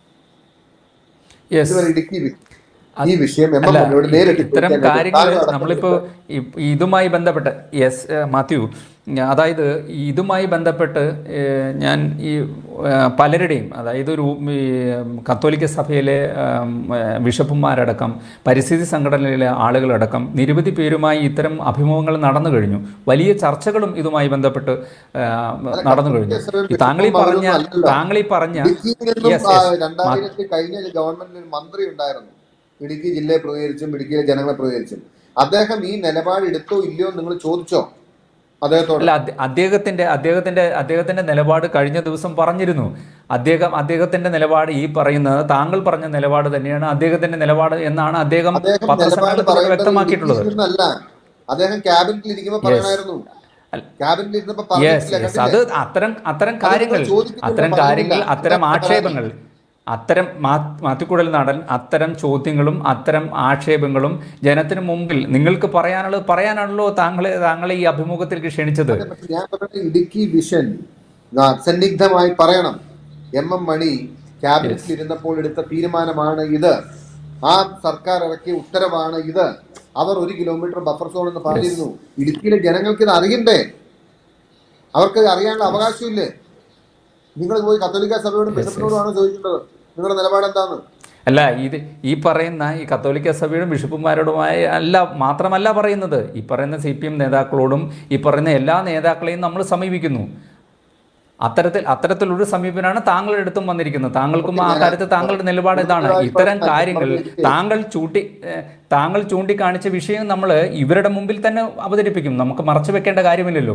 Speaker 3: യെസ്
Speaker 4: ഇതുവരെ ഇടുക്കി വി- ഈ വിഷയം എം എം
Speaker 3: അല്ല
Speaker 4: മണിയോട് നേരിട്ട്
Speaker 3: ഇത്തരം
Speaker 4: ചോദിക്കാൻ
Speaker 3: കാര്യങ്ങൾ
Speaker 4: താങ്കൾ അടക്കം
Speaker 3: നമ്മളിപ്പോൾ ഇതുമായി ബന്ധപ്പെട്ട് യെസ് മാത്യു ഞാ- അതായത് ഇതുമായി ബന്ധപ്പെട്ട് ഏഹ്, ഞാൻ ഈ ഏഹ്, പലരുടെയും അതായത് ഒരു ഈ കത്തോലിക്ക സഭയിലെ ഏഹ്, ഏഹ്, ബിഷപ്പുമാരടക്കം പരിസ്ഥിതി സംഘടനയിലെ ആളുകളടക്കം നിരവധി പേരുമായി ഇത്തരം അഭിമുഖങ്ങൾ നടന്നു കഴിഞ്ഞു വലിയ ചർച്ചകളും ഇതുമായി ബന്ധപ്പെട്ട് ഏഹ്, നടന്നു കഴിഞ്ഞു ഈ താങ്കൾ ഈ പറഞ്ഞ താങ്കൾ ഈ പറഞ്ഞ
Speaker 4: ഇടുക്കിയിൽ നിന്നും
Speaker 3: Yes,
Speaker 4: ആ,
Speaker 3: yes.
Speaker 4: രണ്ടായിരത്തി കഴിഞ്ഞ ഗവൺമെന്റിൽ ഒരു മന്ത്രി ഉണ്ടായിരുന്നു ഇടുക്കി ജില്ലയെ പ്രതികരിച്ചും ഇടുക്കിയിലെ ജനങ്ങളെ പ്രതികരിച്ചും അദ്ദേഹം ഈ നിലപാട് എടുത്തോ ഇല്ലയോ എന്ന് നിങ്ങൾ ചോദിച്ചോ അദ്ദേഹത്തോട്
Speaker 3: അല്ല അദ്ദേ- അദ്ദേഹത്തിന്റെ അദ്ദേഹത്തിന്റെ അദ്ദേഹത്തിന്റെ നിലപാട് കഴിഞ്ഞ ദിവസം പറഞ്ഞിരുന്നു അദ്ദേഹം അദ്ദേഹത്തിന്റെ നിലപാട് ഈ പറയുന്നത് താങ്കൾ പറഞ്ഞ നിലപാട് തന്നെയാണ് അദ്ദേഹത്തിന്റെ നിലപാട് എന്നാണ് അദ്ദേഹം
Speaker 4: അദ്ദേഹം നിലപാട്
Speaker 3: പത്രസമ്മേളനത്തിലൂടെ
Speaker 4: പറയേണ്ടത്
Speaker 3: വ്യക്തമാക്കിയിട്ടുള്ളത്
Speaker 4: ഇടുക്കിയിൽ നിന്നല്ല അദ്ദേഹം ക്യാബിനറ്റിൽ ഇരിക്കുമ്പോ പറയണമായിരുന്നു
Speaker 3: അല്ല.
Speaker 4: ക്യാബിനറ്റിൽ ഇരുന്നപ്പോ
Speaker 3: യെസ്
Speaker 4: പറഞ്ഞിട്ടില്ല
Speaker 3: യെസ് അത്
Speaker 4: കണ്ടില്ലേ?
Speaker 3: അത്തരം അത്തരം കാര്യങ്ങൾ
Speaker 4: ചോദിക്കുന്നില്ല,
Speaker 3: അത്തരം
Speaker 4: പറയുന്നില്ല.
Speaker 3: കാര്യങ്ങൾ അത്തരം
Speaker 4: അതാണ്
Speaker 3: ആക്ഷേപങ്ങൾ അത്തരം മാ- മാത്തിക്കുടൽ നടൻ അത്തരം ചോദ്യങ്ങളും അത്തരം ആക്ഷേപങ്ങളും ജനത്തിന് മുമ്പിൽ നിങ്ങൾക്ക് പറയാനുള്ളത് പറയാനാണല്ലോ താങ്കളെ താങ്കളെ ഈ അഭിമുഖത്തിലേക്ക് ക്ഷണിച്ചത്
Speaker 4: പക്ഷെ ഞാൻ പറഞ്ഞ ഇടുക്കി വിഷൻ ആ, സന്നിഗ്ധമായി പറയണം എം എം മണി ക്യാബിനറ്റിൽ ഇരുന്നപ്പോൾ എടുത്ത തീരുമാനമാണ് ഇത് ആ സർക്കാർ ഇറക്കിയ ഉത്തരവാണ് ഇത് അവർ ഒരു കിലോമീറ്റർ ബഫർ സോൺ എന്ന് പറഞ്ഞിരുന്നു ഇടുക്കിയിലെ ജനങ്ങൾക്ക് ഇത് അറിയണ്ടേ അവർക്ക് ഇത് അറിയാനുള്ള അവകാശമില്ലേ നിങ്ങൾ പോയി കത്തോലിക്ക സഭയോടും ബിഷപ്പിനോടുമാണ് ചോദിക്കേണ്ടത് നിങ്ങളുടെ നിലപാട് എന്താണ്
Speaker 3: അല്ല ഇത് ഈ പറയുന്ന ഈ കത്തോലിക്ക സഭയുടെ ബിഷപ്പുമാരോടുമായി അല്ല മാത്രമല്ല പറയുന്നത് ഈ പറയുന്ന സി പി എം നേതാക്കളോടും ഈ പറയുന്ന എല്ലാ നേതാക്കളെയും നമ്മൾ സമീപിക്കുന്നു അത്തരത്തിൽ അത്തരത്തിലൊരു സമീപനമാണ് താങ്കളുടെ അടുത്തും വന്നിരിക്കുന്നത് താങ്കൾക്കും ആ കാര്യത്തിൽ താങ്കളുടെ നിലപാട് ഇതാണ് ഇത്തരം കാര്യങ്ങൾ താങ്കൾ ചൂണ്ടി ഏഹ്, താങ്കൾ ചൂണ്ടിക്കാണിച്ച വിഷയം നമ്മൾ ഇവരുടെ മുമ്പിൽ തന്നെ അവതരിപ്പിക്കും നമുക്ക് മറച്ചു വെക്കേണ്ട കാര്യമില്ലല്ലോ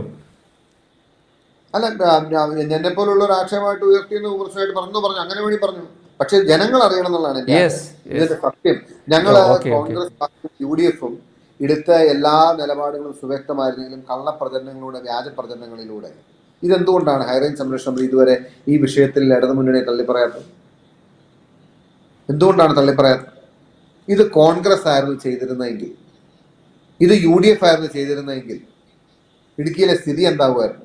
Speaker 4: അല്ല എന്നെ പോലുള്ള ഒരു ആക്ഷേപമായിട്ട് ഉയർത്തിയെന്ന് വിമർശനമായിട്ട് പറഞ്ഞു പറഞ്ഞു അങ്ങനെ വേണ്ടി പറഞ്ഞു പക്ഷെ ജനങ്ങൾ അറിയണം എന്നുള്ളതാണ് എൻ്റെ
Speaker 3: Yes,
Speaker 4: ആഗ്രഹം. ഇതിന്റെ സത്യം ഞങ്ങള്
Speaker 3: ഓ, okay, okay.
Speaker 4: കോൺഗ്രസ് പാർട്ടിയും യു ഡി എഫും എടുത്ത എല്ലാ നിലപാടുകളും സുവ്യക്തമായിരുന്നെങ്കിലും കള്ളപ്രചരണങ്ങളിലൂടെ വ്യാജ പ്രചരണങ്ങളിലൂടെ ഇതെന്തുകൊണ്ടാണ് ഹൈറേഞ്ച് സംരക്ഷണ മന്ത്രി ഇതുവരെ ഈ വിഷയത്തിൽ ഇടതു മുന്നണിയെ തള്ളിപ്പറയാത്തത് എന്തുകൊണ്ടാണ് തള്ളിപ്പറയാത്തത് ഇത് കോൺഗ്രസ് ആയിരുന്നു ചെയ്തിരുന്നെങ്കിൽ ഇത് യു ഡി എഫ് ആയിരുന്നു ചെയ്തിരുന്നെങ്കിൽ ഇടുക്കിയിലെ സ്ഥിതി എന്താകുമായിരുന്നു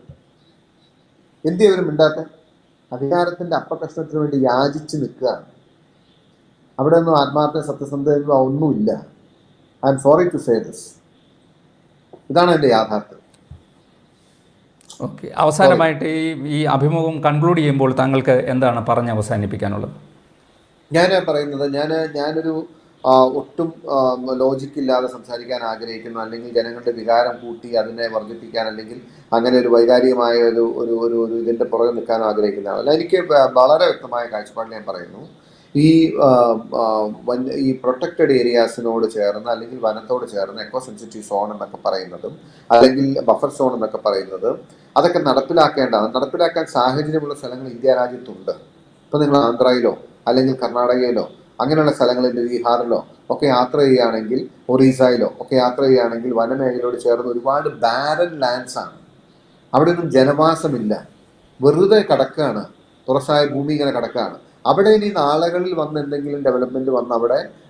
Speaker 4: എന്ത് ഇവരും മിണ്ടാത്ത അധികാരത്തിന്റെ അപ്പകഷ്ണത്തിന് വേണ്ടി യാചിച്ച് നിൽക്കുകയാണ് അവിടെ ഒന്നും ആത്മാർത്ഥ സത്യസന്ധത ഒന്നുമില്ല I'm sorry to say this ഇതാണ് എൻ്റെ യാഥാർത്ഥ്യം
Speaker 3: ഓക്കെ അവസാനമായിട്ട് ഈ ഈ അഭിമുഖം കൺക്ലൂഡ് ചെയ്യുമ്പോൾ താങ്കൾക്ക് എന്താണ് പറഞ്ഞ് അവസാനിപ്പിക്കാനുള്ളത്
Speaker 4: ഞാൻ പറയുന്നത് ഞാൻ ഞാനൊരു ആ, ഒട്ടും ലോജിക്ക് ഇല്ലാതെ സംസാരിക്കാൻ ആഗ്രഹിക്കുന്നു അല്ലെങ്കിൽ ജനങ്ങളുടെ വികാരം കൂട്ടി അതിനെ വർദ്ധിപ്പിക്കാൻ അല്ലെങ്കിൽ അങ്ങനെ ഒരു വൈകാരികമായ ഒരു ഒരു ഒരു ഒരു ഇതിന്റെ പുറകെ നിൽക്കാനോ ആഗ്രഹിക്കുന്നതാണ് അല്ല എനിക്ക് വ- വളരെ വ്യക്തമായ കാഴ്ചപ്പാട് ഞാൻ പറയുന്നു ഈ ആ, ആ, വന്യ- ഈ പ്രൊട്ടക്റ്റഡ് ഏരിയാസിനോട് ചേർന്ന് അല്ലെങ്കിൽ വനത്തോട് ചേർന്ന് എക്കോ സെൻസിറ്റീവ് സോൺ എന്നൊക്കെ പറയുന്നതും അല്ലെങ്കിൽ ബഫർ സോൺ എന്നൊക്കെ പറയുന്നത് അതൊക്കെ നടപ്പിലാക്കേണ്ടതാണ് നടപ്പിലാക്കാൻ സാഹചര്യമുള്ള സ്ഥലങ്ങൾ ഇന്ത്യ രാജ്യത്തുണ്ട് ഇപ്പൊ നിങ്ങൾ ആന്ധ്രയിലോ അല്ലെങ്കിൽ കർണാടകയിലോ അങ്ങനെയുള്ള സ്ഥലങ്ങളിൽ ബീഹാറിലോ ഒക്കെ യാത്ര ചെയ്യുകയാണെങ്കിൽ ഒറീസയിലോ ഒക്കെ യാത്ര ചെയ്യുകയാണെങ്കിൽ വനമേഖലയോട് ചേർന്ന് ഒരുപാട് ബാരൻ ലാൻഡ്സ് ആണ് അവിടെ ഒന്നും ജനവാസമില്ല വെറുതെ കിടക്കുകയാണ് തുറസായ ഭൂമി ഇങ്ങനെ കിടക്കുകയാണ് അവിടെ ഇനി നാളുകളിൽ വന്ന് എന്തെങ്കിലും ഡെവലപ്മെന്റ് വന്ന് അവിടെ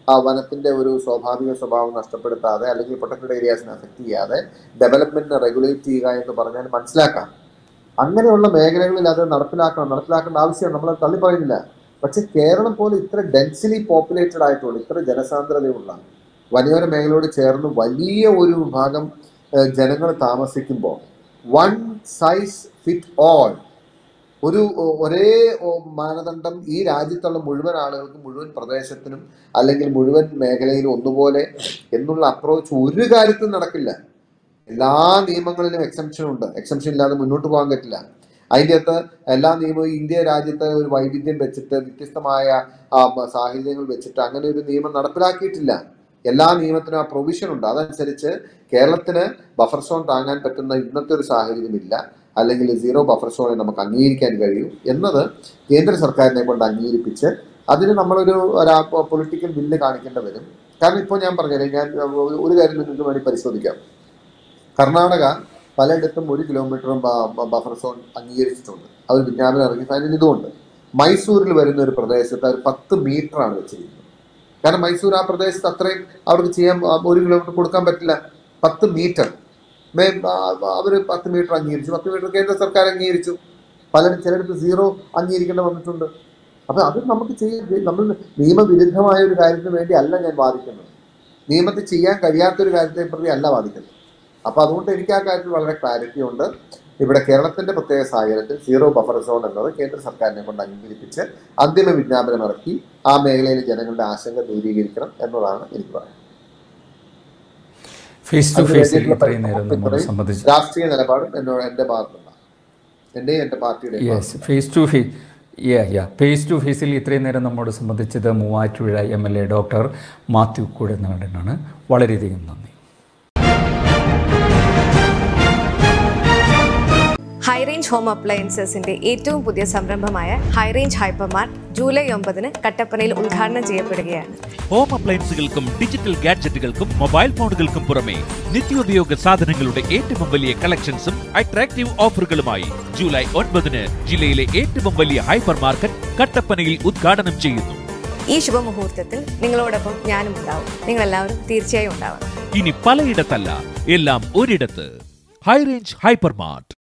Speaker 4: ആ വനത്തിന്റെ ഒരു സ്വാഭാവിക സ്വഭാവം നഷ്ടപ്പെടുത്താതെ അല്ലെങ്കിൽ പ്രൊട്ടക്റ്റഡ് ഏരിയാസിനെ അഫക്റ്റ് ചെയ്യാതെ ഡെവലപ്മെന്റിനെ റെഗുലേറ്റ് ചെയ്യുക എന്ന് പറഞ്ഞാൽ മനസ്സിലാക്കാം അങ്ങനെയുള്ള മേഖലകളിൽ അത് നടപ്പിലാക്കണം നടപ്പിലാക്കേണ്ട ആവശ്യമാണ് നമ്മൾ തള്ളി പറയുന്നില്ല പക്ഷെ കേരളം പോലെ ഇത്ര ഡെൻസിലി പോപ്പുലേറ്റഡ് ആയിട്ടുള്ള ഇത്ര ജനസാന്ദ്രതയുള്ള വനയോര മേഖലയോട് ചേർന്ന് വലിയ ഒരു വിഭാഗം ജനങ്ങൾ താമസിക്കുമ്പോൾ വൺ സൈസ് ഫിറ്റ് ഓൾ ഒരു ഒ- ഒരേ ഒ- മാനദണ്ഡം ഈ രാജ്യത്തുള്ള മുഴുവൻ ആളുകൾക്കും മുഴുവൻ പ്രദേശത്തിനും അല്ലെങ്കിൽ മുഴുവൻ മേഖലയിലും ഒന്നുപോലെ എന്നുള്ള അപ്രോച്ച് ഒരു കാര്യത്തിലും നടക്കില്ല എല്ലാ നിയമങ്ങളിലും എക്സംഷൻ ഉണ്ട് എക്സംഷൻ ഇല്ലാതെ മുന്നോട്ട് പോകാൻ പറ്റില്ല അതിൻ്റെ അകത്ത് എല്ലാ നിയമവും ഇന്ത്യ രാജ്യത്തെ ഒരു വൈവിധ്യം വെച്ചിട്ട് വ്യത്യസ്തമായ ആ, മ- സാഹചര്യങ്ങൾ വെച്ചിട്ട് അങ്ങനെ ഒരു നിയമം നടപ്പിലാക്കിയിട്ടില്ല എല്ലാ നിയമത്തിനും ആ പ്രൊവിഷൻ ഉണ്ട് അതനുസരിച്ച് കേരളത്തിന് ബഫർ സോൺ താങ്ങാൻ പറ്റുന്ന ഇന്നത്തെ ഒരു സാഹചര്യമില്ല അല്ലെങ്കിൽ സീറോ ബഫർ സോണെ നമുക്ക് അംഗീകരിക്കാൻ കഴിയൂ എന്നത് കേന്ദ്ര സർക്കാരിനെ കൊണ്ട് അംഗീകരിപ്പിച്ച് അതിന് നമ്മളൊരു പൊളിറ്റിക്കൽ ബില്ല് കാണിക്കേണ്ടി വരും കാരണം ഇപ്പോൾ ഞാൻ പറഞ്ഞത് ഞാൻ ഒരു- ഒരു കാര്യം നിങ്ങൾക്ക് വേണ്ടി പരിശോധിക്കാം കർണാടക പലയിടത്തും ഒരു കിലോമീറ്ററും ബഫർ സോൺ അംഗീകരിച്ചിട്ടുണ്ട് അവർ വിജ്ഞാപനം ഇറങ്ങി അതിന് ഇതുമുണ്ട് മൈസൂരിൽ വരുന്ന ഒരു പ്രദേശത്ത് അവർ പത്ത് മീറ്ററാണ് വെച്ചിരിക്കുന്നത് കാരണം മൈസൂർ ആ പ്രദേശത്ത് അത്രയും അവർക്ക് ചെയ്യാൻ ആ, ഒരു കിലോമീറ്റർ കൊടുക്കാൻ പറ്റില്ല പത്ത് മീറ്റർ അവർ പത്ത് മീറ്റർ അംഗീകരിച്ചു പത്ത് മീറ്റർ കേന്ദ്ര സർക്കാർ അംഗീകരിച്ചു പലരും ചിലർക്ക് സീറോ അംഗീകരിക്കേണ്ടി വന്നിട്ടുണ്ട് അപ്പൊ അത് നമുക്ക് ചെയ്യാൻ നമ്മൾ നിയമവിരുദ്ധമായ ഒരു കാര്യത്തിന് വേണ്ടി അല്ല ഞാൻ വാദിക്കുന്നത് നിയമത്തിൽ ചെയ്യാൻ കഴിയാത്തൊരു കാര്യത്തെ പ്രതി അല്ല വാദിക്കുന്നത് അപ്പൊ അതുകൊണ്ട് എനിക്ക് ആ കാര്യത്തിൽ വളരെ ക്ലാരിറ്റി ഉണ്ട് ഇവിടെ കേരളത്തിന്റെ പ്രത്യേക സാഹചര്യത്തിൽ സീറോ ബഫർ സോൺ എന്നത് കേന്ദ്ര സർക്കാരിനെ കൊണ്ട് അംഗീകരിപ്പിച്ച് അന്തിമ വിജ്ഞാപനം ഇറക്കി ആ മേഖലയിലെ ജനങ്ങളുടെ ആശങ്ക ദൂരീകരിക്കണം എന്നതാണ് എനിക്ക് പറയാൻ
Speaker 3: ഫേസ് ടു
Speaker 4: അതിന്
Speaker 3: ഫേസിൽ
Speaker 4: വേണ്ടിയിട്ടുള്ള
Speaker 3: ഇത്രയും നേരം നമ്മൾ
Speaker 4: ഇത്രയും
Speaker 3: സംബന്ധിച്ച്
Speaker 4: രാഷ്ട്രീയ നിലപാടും എന്നോട് എന്റെ ഭാഗത്തുനിന്ന് എന്റെയും എന്റെ പാർട്ടിയുടെയും
Speaker 3: yes face to face ya ya face to ഫേസിൽ ഇത്രയും നേരം നമ്മോട് സംബന്ധിച്ചത് Muvattupuzha M L A doctor Mathew കൂടെനാടനാണ് വളരെയധികം നന്ദി
Speaker 1: ഹൈറേഞ്ച് ഹോം അപ്ലയൻസസിന്റെ ഏറ്റവും പുതിയ സംരംഭമായ ഹൈറേഞ്ച് ഹൈപ്പർമാർട്ട് ജൂലൈ ഒമ്പതിന് കട്ടപ്പനയിൽ ഉദ്ഘാടനം ചെയ്യപ്പെടുകയാണ്
Speaker 2: ഹോം അപ്ലയൻസുകൾക്കും ഡിജിറ്റൽ ഗാഡ്ജറ്റുകൾക്കും മൊബൈൽ ഫോണുകൾക്കും പുറമെ നിത്യോപയോഗ സാധനങ്ങളുടെ ഏറ്റവും വലിയ കളക്ഷൻസും അട്രാക്റ്റീവ് ഓഫറുകളുമായി ജൂലൈ ഒൻപതിന് ജില്ലയിലെ ഏറ്റവും വലിയ ഹൈപ്പർ മാർക്കറ്റ് കട്ടപ്പനയിൽ ഉദ്ഘാടനം ചെയ്യുന്നു
Speaker 1: ഈ ശുഭമുഹൂർത്തത്തിൽ നിങ്ങളോടൊപ്പം ഞാനും ഉണ്ടാവും നിങ്ങളെല്ലാവരും തീർച്ചയായും ഉണ്ടാവണം
Speaker 2: ഇനി പലയിടത്തല്ല എല്ലാം ഒരിടത്ത് ഹൈറേഞ്ച് ഹൈപ്പർ മാർട്ട്